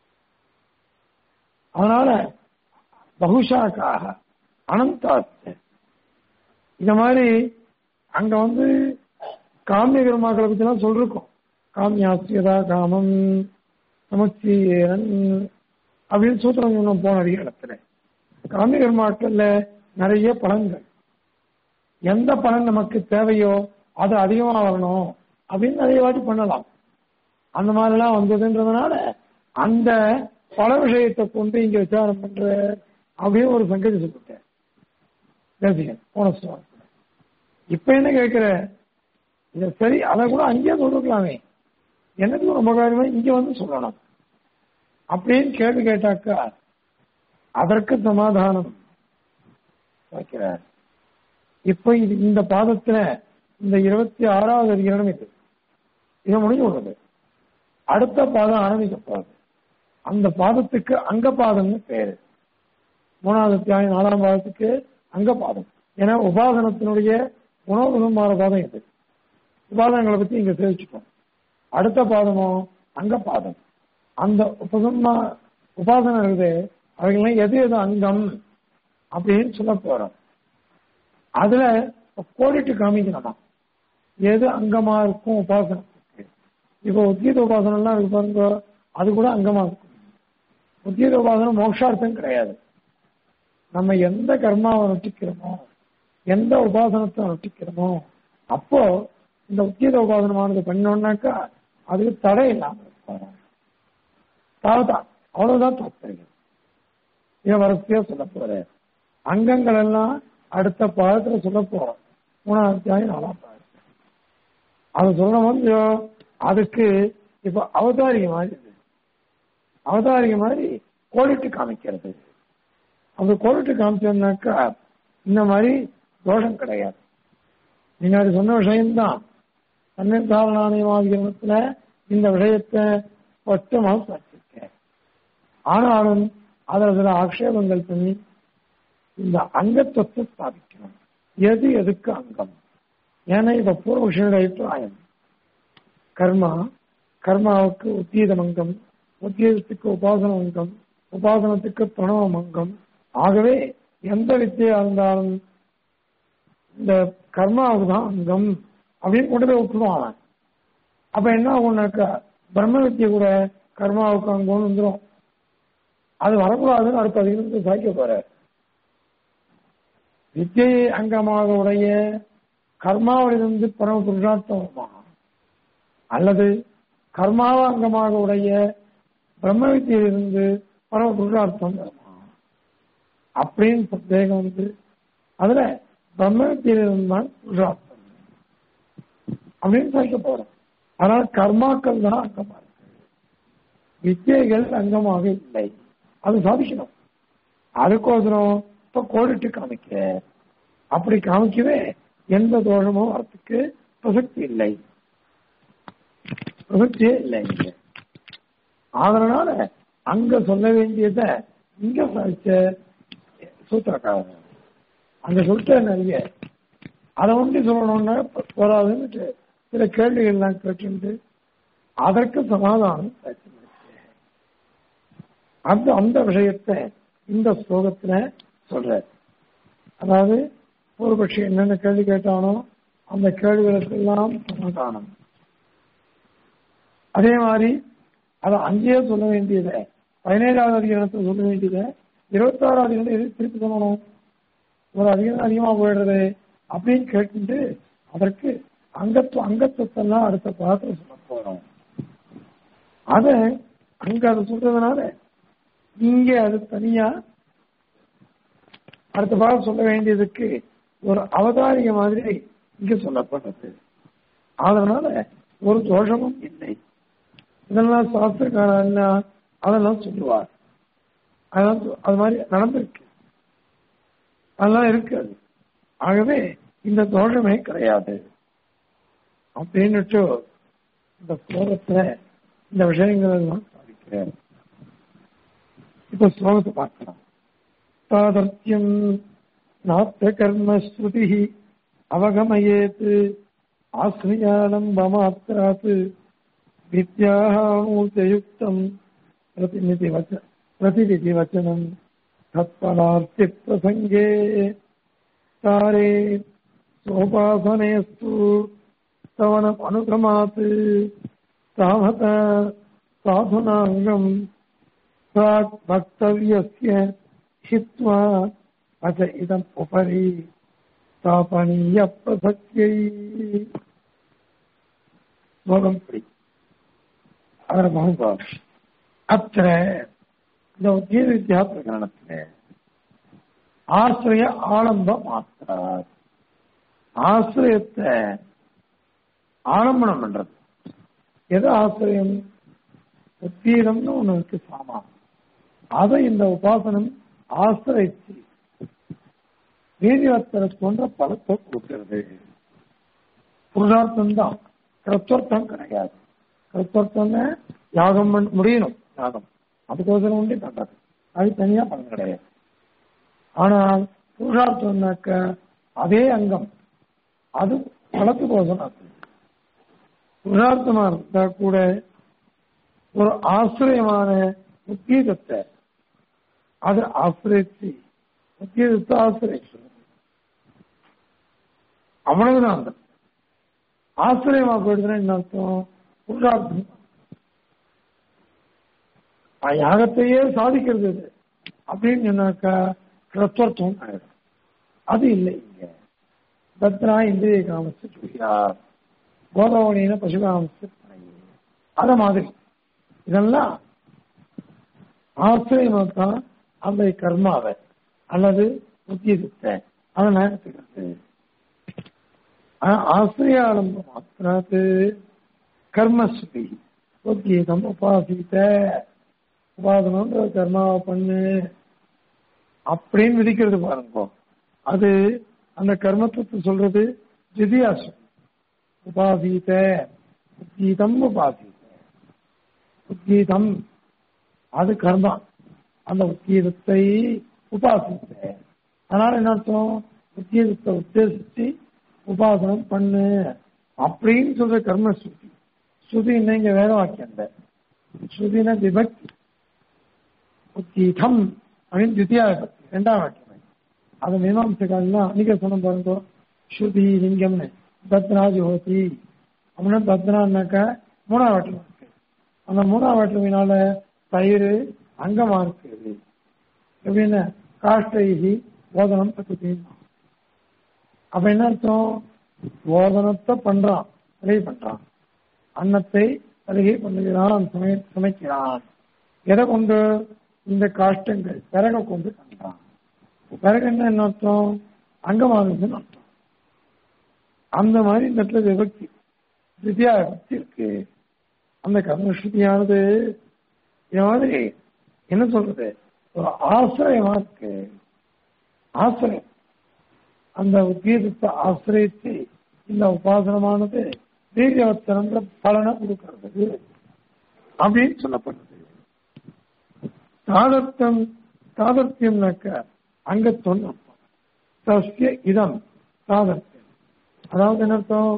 அதனால பகுஷாக்காக அனந்தாத்து இந்த மாதிரி அங்க வந்து காமிய கர்மாக்களை பத்தி எல்லாம் சொல்லிருக்கோம் காமியாசியதா காமம் சமச்சீரன் அப்படின்னு சூத்திரம் சொன்னோம் போன அதிகாரத்துல காமிய கர்மாக்கள்ல நிறைய பலன்கள் எந்த பலன் நமக்கு தேவையோ அது அதிகமா வரணும் அப்படின்னு நிறைய வாட்டி பண்ணலாம் அந்த மாதிரிலாம் வந்ததுன்றதுனால அந்த பல விஷயத்தை கொண்டு இங்க விசாரம் பண்ற அப்படின்னு ஒரு சங்கதி சொல்லிட்டேன் தேசிகன் போன ஸ்லோகத்துல. இப்ப என்ன கேட்கிற இத சரி அதை கூட அங்கேயே சொல்லிருக்கலாமே எனக்கு ரொம்ப காரியமா இங்க வந்து சொல்லணும் அப்படின்னு கேள்வி கேட்டாக்கா அதற்கு சமாதானம் வைக்கிறார் இப்ப இது இந்த பாதத்துல இந்த இருபத்தி ஆறாவது அதிகரணம் இது இதை முடிஞ்சு விடுறது அடுத்த பாதம் ஆரம்பிக்க போகுது அந்த பாதத்துக்கு அங்கபாதம்னு பேரு மூணாவது அத்தியாயம் நாலாம் பாதத்துக்கு அங்கபாதம் ஏன்னா உபாசனத்தினுடைய உணவுமாற பாதம் இது உபாதனங்களை பத்தி இங்க தெரிவிச்சுக்கோம் அடுத்த பாதமோ அங்கபாதம் அந்த உபசம்மா உபாசனம் இருக்குது அவைகள்லாம் எது எது அங்கம் அப்படின்னு சொல்ல போறோம் அதுல கோடிட்டு காமிக்கணுமா எது அங்கமா இருக்கும் உபாசனத்துக்கு இப்போ உத்கீத உபாசனம்லாம் இருக்கு பாருங்க அது கூட அங்கமா இருக்கும் உத்கீத உபாசனம் மோட்சார்த்தம் கிடையாது நம்ம எந்த கர்மாவை நொட்டிக்கிறோமோ எந்த உபாசனத்தை நொட்டிக்கிறோமோ அப்போ இந்த உத்கீத உபாசனமானது பண்ணோம்னாக்கா அதுக்கு தடை இல்லாம இருக்கும் அவ்வளவுதான் அவ்வளவுதான் தாத்பரியம் இவன் வரிசையா சொல்ல போறேன் அங்கங்கள் எல்லாம் அடுத்த பாதத்துல சொல்ல போறோம் மூணாவது அத்தியாயம் நாலாம் பாதம் அது சொல்லணும் அதுக்கு இப்ப அவதாரிக மாதிரி இது. அவதாரிக மாதிரி கோடிட்டு காமிக்கிறது அந்த கோடிட்டு காமிச்சோம்னாக்கா இந்த மாதிரி தோஷம் கிடையாது நீங்க அது சொன்ன விஷயம்தான் தன்னை தாரணானியமாகிரணத்துல இந்த விஷயத்தை ஸ்பஷ்டமாக வச்சிருக்கேன் ஆனாலும் அதில் சில ஆக்ஷேபங்கள் பண்ணி இந்த அங்கத்துவத்தை ஸ்தாபிக்கணும் எது எதுக்கு அங்கம் ஏன்னா இப்ப பூர்வபக்ஷனுடைய அபிப்பிராயம் கர்மா கர்மாவுக்கு உத்தீதம் அங்கம் உத்தீதத்துக்கு உபாசன அங்கம் உபாசனத்துக்கு பிரணவம் அங்கம் ஆகவே எந்த வித்தியா இருந்தாலும் இந்த கர்மாவுக்கு தான் அங்கம் அப்படின்னு கொண்டு போய் விட்டுருவான் அவன் அப்ப என்ன ஆகும்னாக்கா பிரம்ம வித்தியை கூட கர்மாவுக்கு அங்கம்னு வந்துடும் அது வரக்கூடாதுன்னு அடுத்த அதிகத்தை சாய்க்க போற வித்தியை அங்கமாக உடைய கர்மாவிலிருந்து பரம புருஷார்த்தம் வருமா அல்லது கர்மாவ அங்கமாக உடைய பிரம்ம வித்தியிலிருந்து பரம புருஷார்த்தம் வருமா அப்படின்னு சந்தேகம் வந்து அதுல பிரம்ம வித்தியிலிருந்து தான் புருஷார்த்தம் அப்படின்னு சாய்க்க போறோம் ஆனால் கர்மாக்கள் தான் அங்கமா இருக்கு வித்தியைகள் அங்கமாக இல்லை அது சாதிக்கணும் அதுக்கோசரம் இப்ப கோடிட்டு காமிக்க அப்படி காமிக்கவே எந்த தோஷமும் வரத்துக்கு பிரசக்தி இல்லை பிரசக்தியே இல்லை இங்க அதனால அங்க சொல்ல வேண்டியத இங்க சாதிச்ச சூத்திரக்காரன் அங்க சொல்லிட்ட நிறைய அதை ஒண்டி சொல்லணும்னா போராதுன்னு சில கேள்விகள்லாம் கேட்டு அதற்கு சமாதானம் பேச அந்த அந்த விஷயத்தை இந்த ஸ்லோகத்துல சொல்ற அதாவது பூர்வபட்சி என்னென்ன கேள்வி கேட்டானோ அந்த கேள்விகளுக்கெல்லாம் சமாதானம் அதே மாதிரி அதை அங்கேயே சொல்ல வேண்டியதை பதினேழாவது அதிகாரத்தை சொல்ல வேண்டியதை இருபத்தாறாவது அதிகாரம் எதுக்கு திருப்பி சொல்லணும் ஒரு அதிகம் அதிகமா போயிடுறது அப்படின்னு கேட்டு அதற்கு அங்கத்துவ அங்கத்துவத்தெல்லாம் அடுத்த பாதத்துல சொல்ல போறோம் அத அங்க அதை சொல்றதுனால இங்க அது தனியா அடுத்த பாடம் சொல்ல வேண்டியதுக்கு ஒரு அவதாரிக மாதிரி இங்க சொல்லப்பட்டது அதனால ஒரு தோஷமும் இல்லை இதெல்லாம் சாஸ்திரக்காரன் அதெல்லாம் சொல்லுவார் அதெல்லாம் சொ- அது மாதிரி நடந்திருக்கு அதெல்லாம் இருக்காது ஆகவே இந்த தோஷமே கிடையாது அப்படின்னுட்டு இந்த ஸ்லோகத்துல இந்த விஷயங்கள் எல்லாம் சாதிக்கிறார் இப்ப ஸ்லோகத்தை பார்க்கலாம் தாதர்த்தியம் நாத்த கர்மஸ்ருதி அவகமயேத் ஆசிரியானம்பமாத்திராத் வித்யாः மூர்த்தயுக்தம் பிரதிநிதி வச்ச பிரதிநிதி வச்சனம் தத்பலார்த்தி பிரசங்கே தாரே சோபாசனேஸ்து தவன அனுகமாத் தாவத சாதுனாங்கம் प्राक् वक्तव्यस्य हित्वा अथ इदम् उपरि स्थापनीयप्रसक्त्यै ஸ்லோகம் படி அதில் பாருங்க அத்த இந்த உத்திய வித்யா பிரகரணத்துல ஆசிரிய ஆலம்ப மாத்திரார் ஆசிரியத்தை ஆலம்பனம் பண்றது எது ஆசிரியம் உத்தீரம்னு ஒண்ணு இருக்கு சாமா அதை இந்த உபாசனம் ஆசிரிச்சு நீதிவத்தரை போன்ற பலத்தை கொடுக்கிறது புருஷார்த்தம் தான் கிருத்தர்த்தம் கிடையாது கிருத்தர்த்தம்னு யாகம் பண்ண- முடியணும் யாகம் அதுக்கோசரம் உண்டு பண்றது அது தனியா பண்ண கிடையாது ஆனால் புருஷார்த்தம்னாக்க அதே அங்கம் அது பலத்துக்கோசரம் அது புருஷார்த்தமா இருந்தா கூட ஒரு ஆசிரியமான உத்கீதத்தை அது ஆசிரியச்சு உத்கீதத்தை ஆசிரியச்சு அவ்வளவுதான் அந்த ஆசிரியமா போயிடுதுன்னா என்ன அர்த்தம் புருஷார்த்தம் ஆ, யாகத்தையே சாதிக்கிறது இது அப்படின்னு சொன்னாக்கா கிரத்வர்த்தம் ஆயிடும் அது இல்லை இங்க தத்ரா இந்திரிய காமத்து சுயார் கோதவனின பசுகாமத்து அத மாதிரி இதெல்லாம் ஆசிரியமாத்தான் அந்த கர்மாவை அல்லது உத்தியத்தை அதை நேரத்துக்கிறது ஆசிரியாலம்ப மாத்திராத்து கர்மஸ்ருதி உத்கீதம் உபாசித்த உபாதனம்ன்ற கர்மாவை பண்ணு அப்படின்னு விதிக்கிறது பாருங்க அது அந்த கர்மத்தை சொல்றது திதியாசம் உபாசீத உத்கீதம் உபாசீத உத்கீதம் அது கர்மா அந்த உத்கீதத்தை உபாசித்த அதனால என்ன அர்த்தம் உத்கீதத்தை உத்தேசிச்சு உபாசனம் பண்ணு அப்படின்னு சொல்ற கர்ம ஸ்ருதி ஸ்ருதி இங்க வேத வாக்கியம் இல்லை ஸ்ருதினா விபக்தி உத்கீதம் அப்படின்னு தித்தியா விபக்தி ரெண்டாம் வாக்கியம் அது மீமாம்சகாலாம் அன்னைக்கு சொன்ன பாருங்க ஸ்ருதி லிங்கம்னு தத்ராஜ் ஹோதி அப்படின்னா தத்னான்னாக்கா மூணாம் வாட்டில் இருக்கு அந்த மூணாம் வாட்டினால தயிர் அங்கமா இருக்குது எப்படின்னா காஷ்டைகி போதனம் பத்தி அப்ப என்ன அர்த்தம் போதனத்தை பண்றான் சலுகை பண்றான் அன்னத்தை சலுகை பண்ணுகிறான் சமை சமைக்கிறான் எதை கொண்டு இந்த காஷ்டங்கள் விறகை கொண்டு பண்றான் விறகு என்ன அர்த்தம் அங்கமானதுன்னு அர்த்தம் அந்த மாதிரி இந்த இடத்துல விபக்தி தித்யா விபக்தி இருக்கு அந்த கர்மஸ்ருதியானது இது மாதிரி என்ன சொல்றது ஒரு ஆசிரியமா இருக்கு ஆசிரியம் அந்த உத்கீதத்தை ஆசிரியத்து இந்த உபாசனமானது வீரியவத்தனன்ற பலனை கொடுக்கிறது அப்படின்னு சொல்லப்படுது தாதர்த்தம் தாதர்த்தியம்னாக்க அங்க சொன்னோம் சஸ்ய இதம் தாதர்த்தியம் அதாவது என்ன அர்த்தம்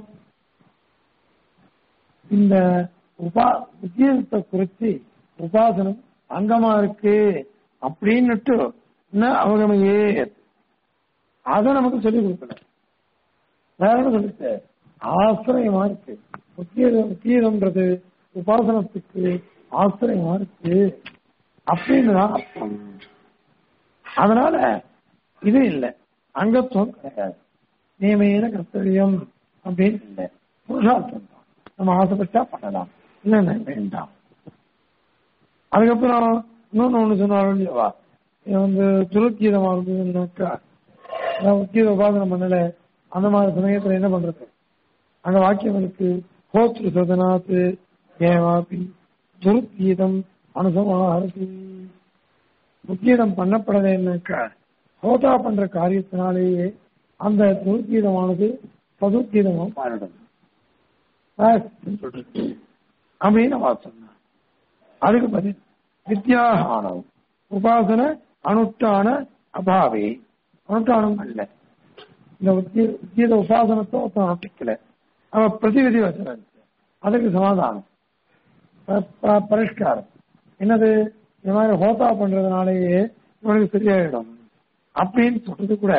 இந்த உபா உத்கீதத்தை குறித்து உபாசனம் அங்கமா இருக்கு அப்படின்னுட்டு ந அவகமையே அதை நமக்கு சொல்லிக் கொடுக்கல வேற என்ன சொல்லிட்டு ஆசிரியமா இருக்கு உத்கீதம் உத்கீதம்ன்றது உபாசனத்துக்கு ஆசிரியமா இருக்கு அப்படின்னு தான் அர்த்தம் அதனால இது இல்லை அங்கத்துவம் கிடையாது நியமையான கர்த்தவியம் அப்படின்னு இல்லை புருஷார்த்தம் தான் நம்ம ஆசைப்பட்டா பண்ணலாம் இல்லைன்னா வேண்டாம் அதுக்கப்புறம் இன்னொன்னு ஒண்ணு சொன்னாலும் இல்லையவா இது வந்து துருக்கீதமா இருந்ததுன்னாக்கா நான் உத்கீத உபாசனம் பண்ணல அந்த மாதிரி சமயத்துல என்ன பண்றது அந்த வாக்கியம் இருக்கு ஹோத்ரு சதனாத்து ஏவாபி துருக்கீதம் அனுசமாரதி உத்கீதம் பண்ணப்படலைன்னாக்கா ஹோதா பண்ற காரியத்தினாலேயே அந்த துருக்கீதமானது சதுர்கீதமா மாறிடும் சொல்றது அப்படின்னு அவ சொன்னான் அதுக்கு பதில் வித்யாகானம் உபாசன அனுஷ்டான அபாவே அனுஷ்டானம் அல்ல இந்த உத்கீத உத்கீத உபாசனத்தை ஒருத்தன் அனுஷ்டிக்கல அவ பிரதிவிதி வச்சனன் அதுக்கு சமாதானம் ப- ப- பரிஷ்காரம் என்னது இந்த மாதிரி ஹோதா பண்றதுனாலேயே இவனுக்கு சரியாயிடும் அப்படின்னு சொல்றது கூட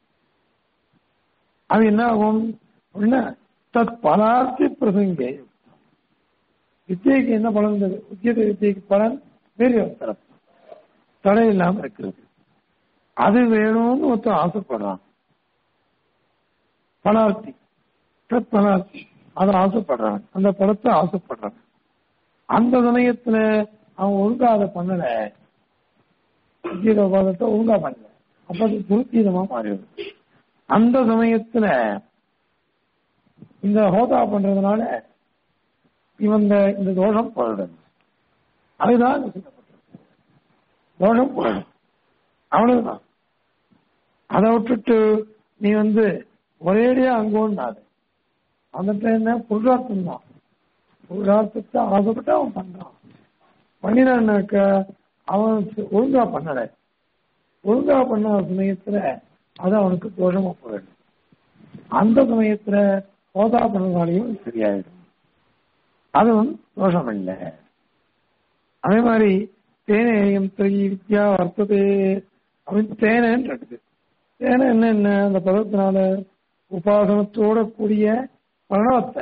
அது என்ன ஆகும் அப்படின்னா தத் பலார்த்தி பிரசங்கே வித்தியைக்கு என்ன பலன் இருந்தது உத்தியத வித்தியைக்கு பலன் வேறு தரப்பு தடை இல்லாம இருக்கிறது அது வேணும்னு ஒருத்தன் ஆசைப்படுறான் பலார்த்தி தத் பலார்த்தி அதை ஆசைப்படுறான் அந்த படத்தை ஆசைப்படுறான் அந்த சமயத்துல அவன் ஒழுங்கா அதை பண்ணல உத்தியத உபாதத்தை ஒழுங்கா பண்ணல அப்ப அது துருத்தீதமா மாறிடுது அந்த சமயத்துல இந்த ஹோதா பண்றதுனால இவன் இந்த- இந்த தோஷம் போயிடும் அதுதான் இங்க சொல்லப்பட்டிருக்கு. தோஷம் போயிடும் அவ்வளவுதான் அதை விட்டுட்டு நீ வந்து ஒரேடியா அங்கோன்னாது அந்த என்ன புருஷார்த்தம் தான் புருஷார்த்தத்தை ஆசைப்பட்டு அவன் பண்றான் பண்ணினான்னாக்க அவன் ஒழுங்கா பண்ணல ஒழுங்கா பண்ண சமயத்துல அது அவனுக்கு தோஷமா போயிடும் அந்த சமயத்துல போதா பண்ணனாலையும் சரியாயிடும் அதுவும் தோஷம் இல்லை அதே மாதிரி தேனேயம் திரி வித்யா வர்த்ததே அப்படின்னு தேனேன்னு இருக்குது தேனை என்ன என்ன அந்த பதத்தினால உபாசனத்தோட கூடிய பிரணவத்தை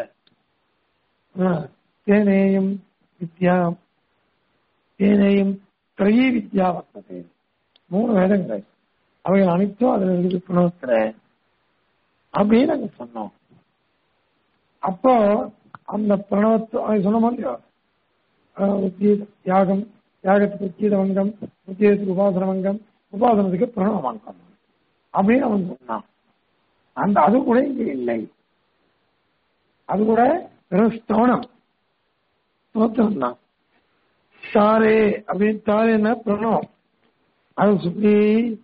தேனேயம் வித்யா தேனேயம் திரையி வித்யா வர்த்ததே மூணு வேதங்கள் அவைகள் அனைத்தும் அதுல இருக்குது பிரணவத்துல அப்படின்னு நாங்க சொன்னோம் அப்போ அந்த பிரணவத்தை சொன்ன மாதிரியோ உத்திய யாகம் யாகத்துக்கு உத்தியத வங்கம் உத்தியத்துக்கு உபாசன வங்கம் உபாசனத்துக்கு பிரணவ வங்கம் அப்படின்னு அவன் சொன்னான் அந்த அது கூட இங்க இல்லை அது கூட வெறும் ஸ்தோனம் ஸ்தோத்திரம் தான் தாரே அப்படின்னு தாரேன்னா பிரணவம் அது சொல்லி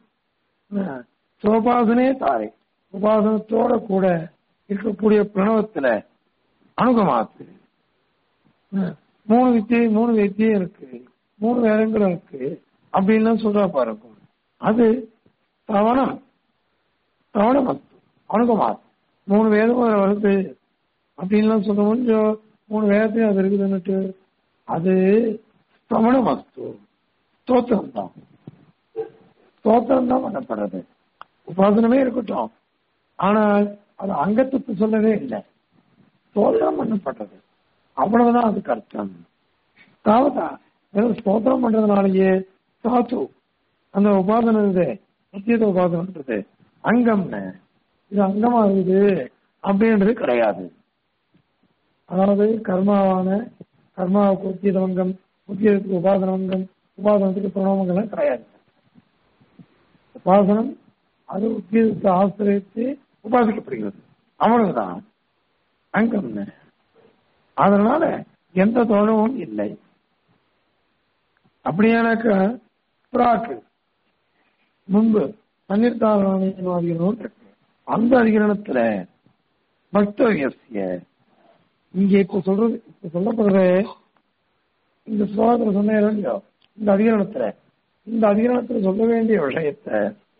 சோபாசனே தாரே உபாசனத்தோட கூட இருக்கக்கூடிய பிரணவத்துல அணுகமாத்து மூணு வித்தியை மூணு வித்தியும் இருக்கு மூணு வேதங்களும் இருக்கு அப்படின்லாம் சொல்றா பாருங்க அது தவணம் தவணம் அணுகமாத்து மூணு வேதமும் அதுல வருது அப்படின்லாம் சொல்ல கொஞ்சம் மூணு வேதத்தையும் அது இருக்குதுன்னுட்டு அது ஸ்தவண வஸ்து ஸ்தோத்திரம் தான் ஸ்தோத்திரம் தான் பண்ணப்படுறது உபாசனமே இருக்கட்டும் ஆனால் அது அங்கத்துக்கு சொல்லவே இல்லை ஸ்தோத்திரம் பண்ணப்பட்டது அவ்வளவுதான் அதுக்கு அர்த்தம் தாவதா வெறும் ஸ்தோத்திரம் பண்றதுனாலயே சாத்து அந்த உபாசனம் இது முக்கியத உபாசனன்றது அங்கம்னு இது அங்கமா இருக்குது அப்படின்றது கிடையாது அதாவது கர்மாவான கர்மாவுக்கு உத்தியத வங்கம் உத்தியதத்துக்கு உபாசன வங்கம் உபாசனத்துக்கு பிரணவங்கள்லாம் கிடையாது உபாசனம் அது உத்தியதத்தை ஆசிரியத்து உபாசிக்கப்படுகிறது அவ்வளவுதான் அங்கம்னு அதனால எந்த தோழமும் இல்லை அப்படியானாக்க பிராக்கு முன்பு பன்னீர்தாரணம் இருக்கு அந்த அதிகரணத்துல பக்தவியசிய இங்க இப்ப சொல்றது இப்ப சொல்லப்படுறது இந்த ஸ்லோகத்துல சொன்ன இல்லையோ இந்த அதிகரணத்துல இந்த அதிகரணத்துல சொல்ல வேண்டிய விஷயத்த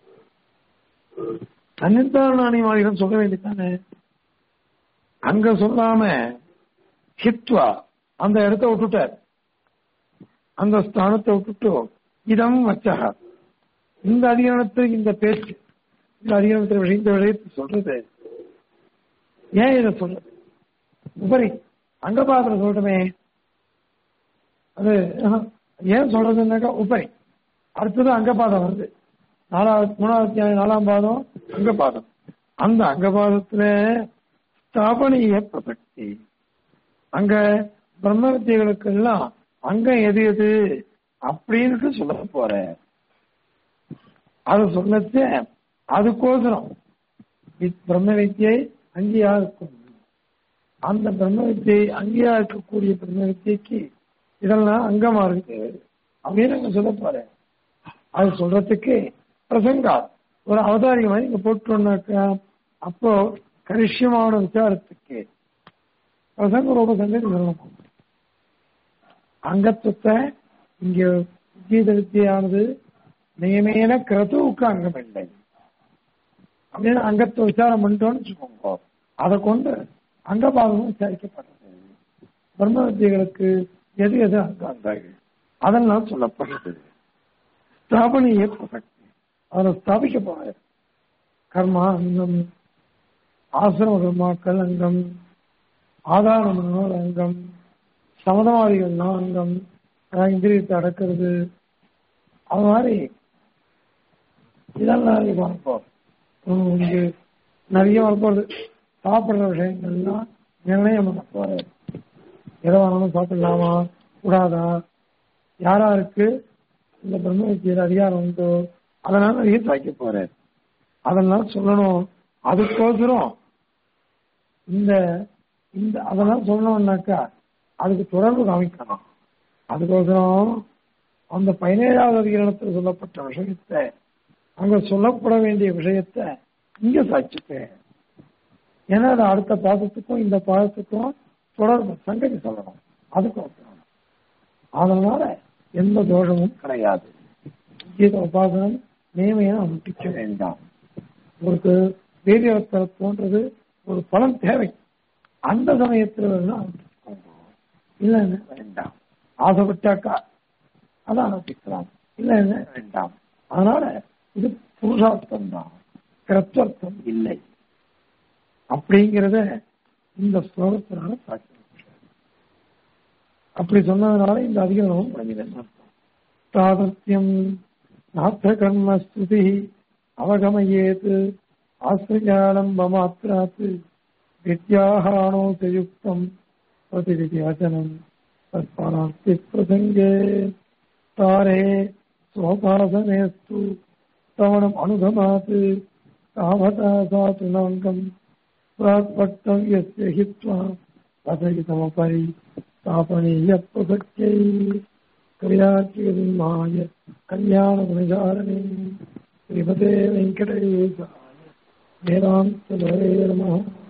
பன்னீர்தாரணானியம் சொல்ல வேண்டியதானே அங்க சொல்லாம ஹித்வா அந்த இடத்த விட்டுட்டார் அந்த ஸ்தானத்தை விட்டுட்டு இதம் வச்சக இந்த அதிகாரத்தை இந்த பேச்சு இந்த அதிகாரத்தை விஷயம் இந்த விஷயத்தை சொல்றது ஏன் இதை சொல்றது உபரி அங்கபாத்திரம் சொல்லட்டுமே அது ஏன் சொல்றதுன்னாக்கா உபரி அடுத்தது அங்கபாதம் வருது நாலாவது மூணாவது நாலாம் பாதம் அங்கபாதம் அந்த அங்கபாதத்துல ஸ்தாபனிய பிரசக்தி அங்க பிரம்ம வித்தியர்களுக்கு எல்லாம் அங்க எது எது அப்படின்னு சொல்ல போற அது சொல்லச்சு அதுக்கோசரம் பிரம்ம வித்தியை அங்கேயா இருக்கும் அந்த பிரம்ம வித்தியை அங்கேயா இருக்கக்கூடிய பிரம்ம வித்தியக்கு இதெல்லாம் அங்கமா இருக்கு அப்படின்னு அங்க சொல்ல போறேன் அது சொல்றதுக்கு பிரசங்கா ஒரு அவதாரிகமா இங்க போட்டோம்னாக்கா அப்போ கரிஷ்யமான விசாரத்துக்கு பிரசங்க ரூப சங்கதி சொல்லணும் அங்கத்துவத்தை இங்க கீத வித்தியானது நியமேன கிரதுவுக்கு அங்கம் இல்லை அப்படின்னு அங்கத்தை விசாரம் பண்ணிட்டோம்னு வச்சுக்கோங்க அதை கொண்டு அங்கபாகமும் விசாரிக்கப்படுறது பிரம்ம வித்தியர்களுக்கு எது எது அங்காங்கள் அதெல்லாம் சொல்லப்படுறது ஸ்தாபனிய பிரசக்தி அதில் ஸ்தாபிக்க போறாரு கர்மா அங்கம் ஆசிரம கர்மாக்கள் அங்கம் ஆதாரமனோர் அங்கம் சமதவாதிகள்னா அங்கம் அதான் இந்திரியத்தை அடக்கிறது அது மாதிரி இதெல்லாம் நீ பார்ப்போம் இங்கு நிறைய வரப்போகுது சாப்பிடுற விஷயங்கள்லாம் நிர்ணயம் பண்ண போற எதை வேணாலும் சாப்பிடலாமா கூடாதா யாராருக்கு இந்த பிரம்ம வித்தியில் அதிகாரம் உண்டோ அதனால நிறைய சாய்க்க போறார் அதெல்லாம் சொல்லணும் அதுக்கோசரம் இந்த இந்த அதெல்லாம் சொல்லணும்னாக்கா அதுக்கு தொடர்பு காமிக்கணும் அதுக்கோசரம் அந்த பதினேழாவது அதிகாரத்தில் சொல்லப்பட்ட விஷயத்தை அங்க சொல்லப்பட வேண்டிய விஷயத்தை இங்க சாட்சிக்க ஏன்னா அது அடுத்த பாதத்துக்கும் இந்த பாதத்துக்கும் தொடர்பு சங்கதி சொல்லணும் அதுக்கும் சொல்லணும் அதனால எந்த தோஷமும் கிடையாது கீத உபாசனம் நேமையை அனுஷ்டிக்க வேண்டாம் உங்களுக்கு வீரியத்தில் தோன்றது ஒரு பலன் தேவை அந்த சமயத்தில் வேணா அனுஷ்டிச்சுக்கோங்க இல்லைன்னு வேண்டாம் ஆசைப்பட்டாக்கா அதை அனுஷ்டிக்கலாம் இல்லைன்னு வேண்டாம் அதனால இது புருஷார்த்தம் தான் கிரத்வர்த்தம் இல்லை அப்படிங்கிறத இந்த ஸ்லோகத்தினால சாட்சி அப்படி சொன்னதுனால இந்த அதிகாரமும் பண்ணிதன் அர்த்தம் தாதத்தியம் நாத்த கர்ம ஸ்துதி அவகமயேத் ஆசிரியாலம்பமாத்திராத் வித்யாஹானோசயுக்தம் பிரதிவித்யாசனம் தற்பாரார்த்தி பிரசங்கே தாரே स्वोपासनेस्तु श्रवणम् अनुगमात् तावता सातुनाङ्गम् प्राक्वक्तव्यस्य हित्वा कथयितमुपरि स्थापनीयप्रसक्त्यै क्रियाचिन्माय कल्याणगुणचारणे श्रीमते वेङ्कटेशाय वेदान्तलये नमः